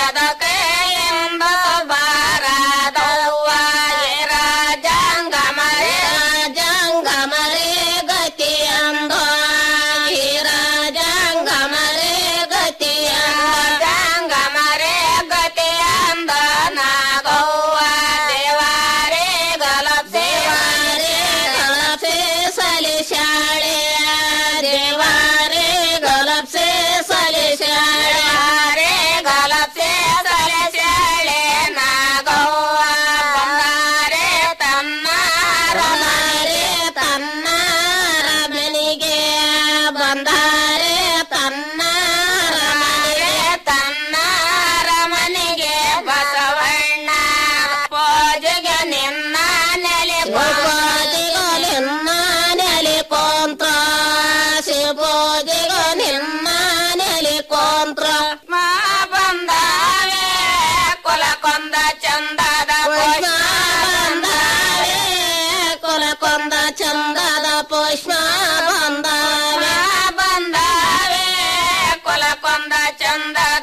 S13: ಅದಕ್ಕೆಂಬ ಬಾರದವ್ವ ರಾಜಂಗಮರೇ ರಾಜಂಗಮರೇ ಗತಿಯಂದ ರಾಜಂಗಮರೇ ಗತಿಯ ಜಂಗಮರೇ ಗತಿಯಂದ ನಾಗವ್ವ ದೇವಾರೇ ಗಲಪ್ ದೇವಾರೇ ಗಲಪ್ಸೆ ಸಲಿ ಶಾಳೆ ದೇವಾರೇ ಗಲಪ್ಸೆ ಸಲಿ ಶಾಳೆ ಗಲಪ್ಸೆ ಸಲಿ ಶಾಳೆ ನಾಗವ್ವ ಬಂಗಾರೆ ತನ್ನ ರಮಣರೆ ತನ್ನ ರಮಣಿಗೆ ಬಂದಾರೆ ತನ್ನ ರಮಣಿಗೆ ತನ್ನ ರಮಣಿಗೆ ಬಸವಣ್ಣ ಪೂಜೆಗೆ ನಿನ್ನ ನೆಲೆ ಪೂಜೆಗೆ ನಿನ್ನ ನೆಲೆ ಕೊಂತ್ರ ಶಿವಪೂಜೆಗೆ ನಿನ್ನ ನೆಲೆ ಕೊಂತ್ರ ಮಾ ಬಂದಾವೆ ಕುಲ ಕೊಂದ ಚಂದದ ಪುಷ್ಪ ಬಂದಾವೆ ಕುಲ ಕೊಂದ ಚಂದದ ಪುಷ್ಪ ಬಂದಾವೆ ಬಂದಾವೆ ಕುಲ ಕೊಂದ ಚಂದದ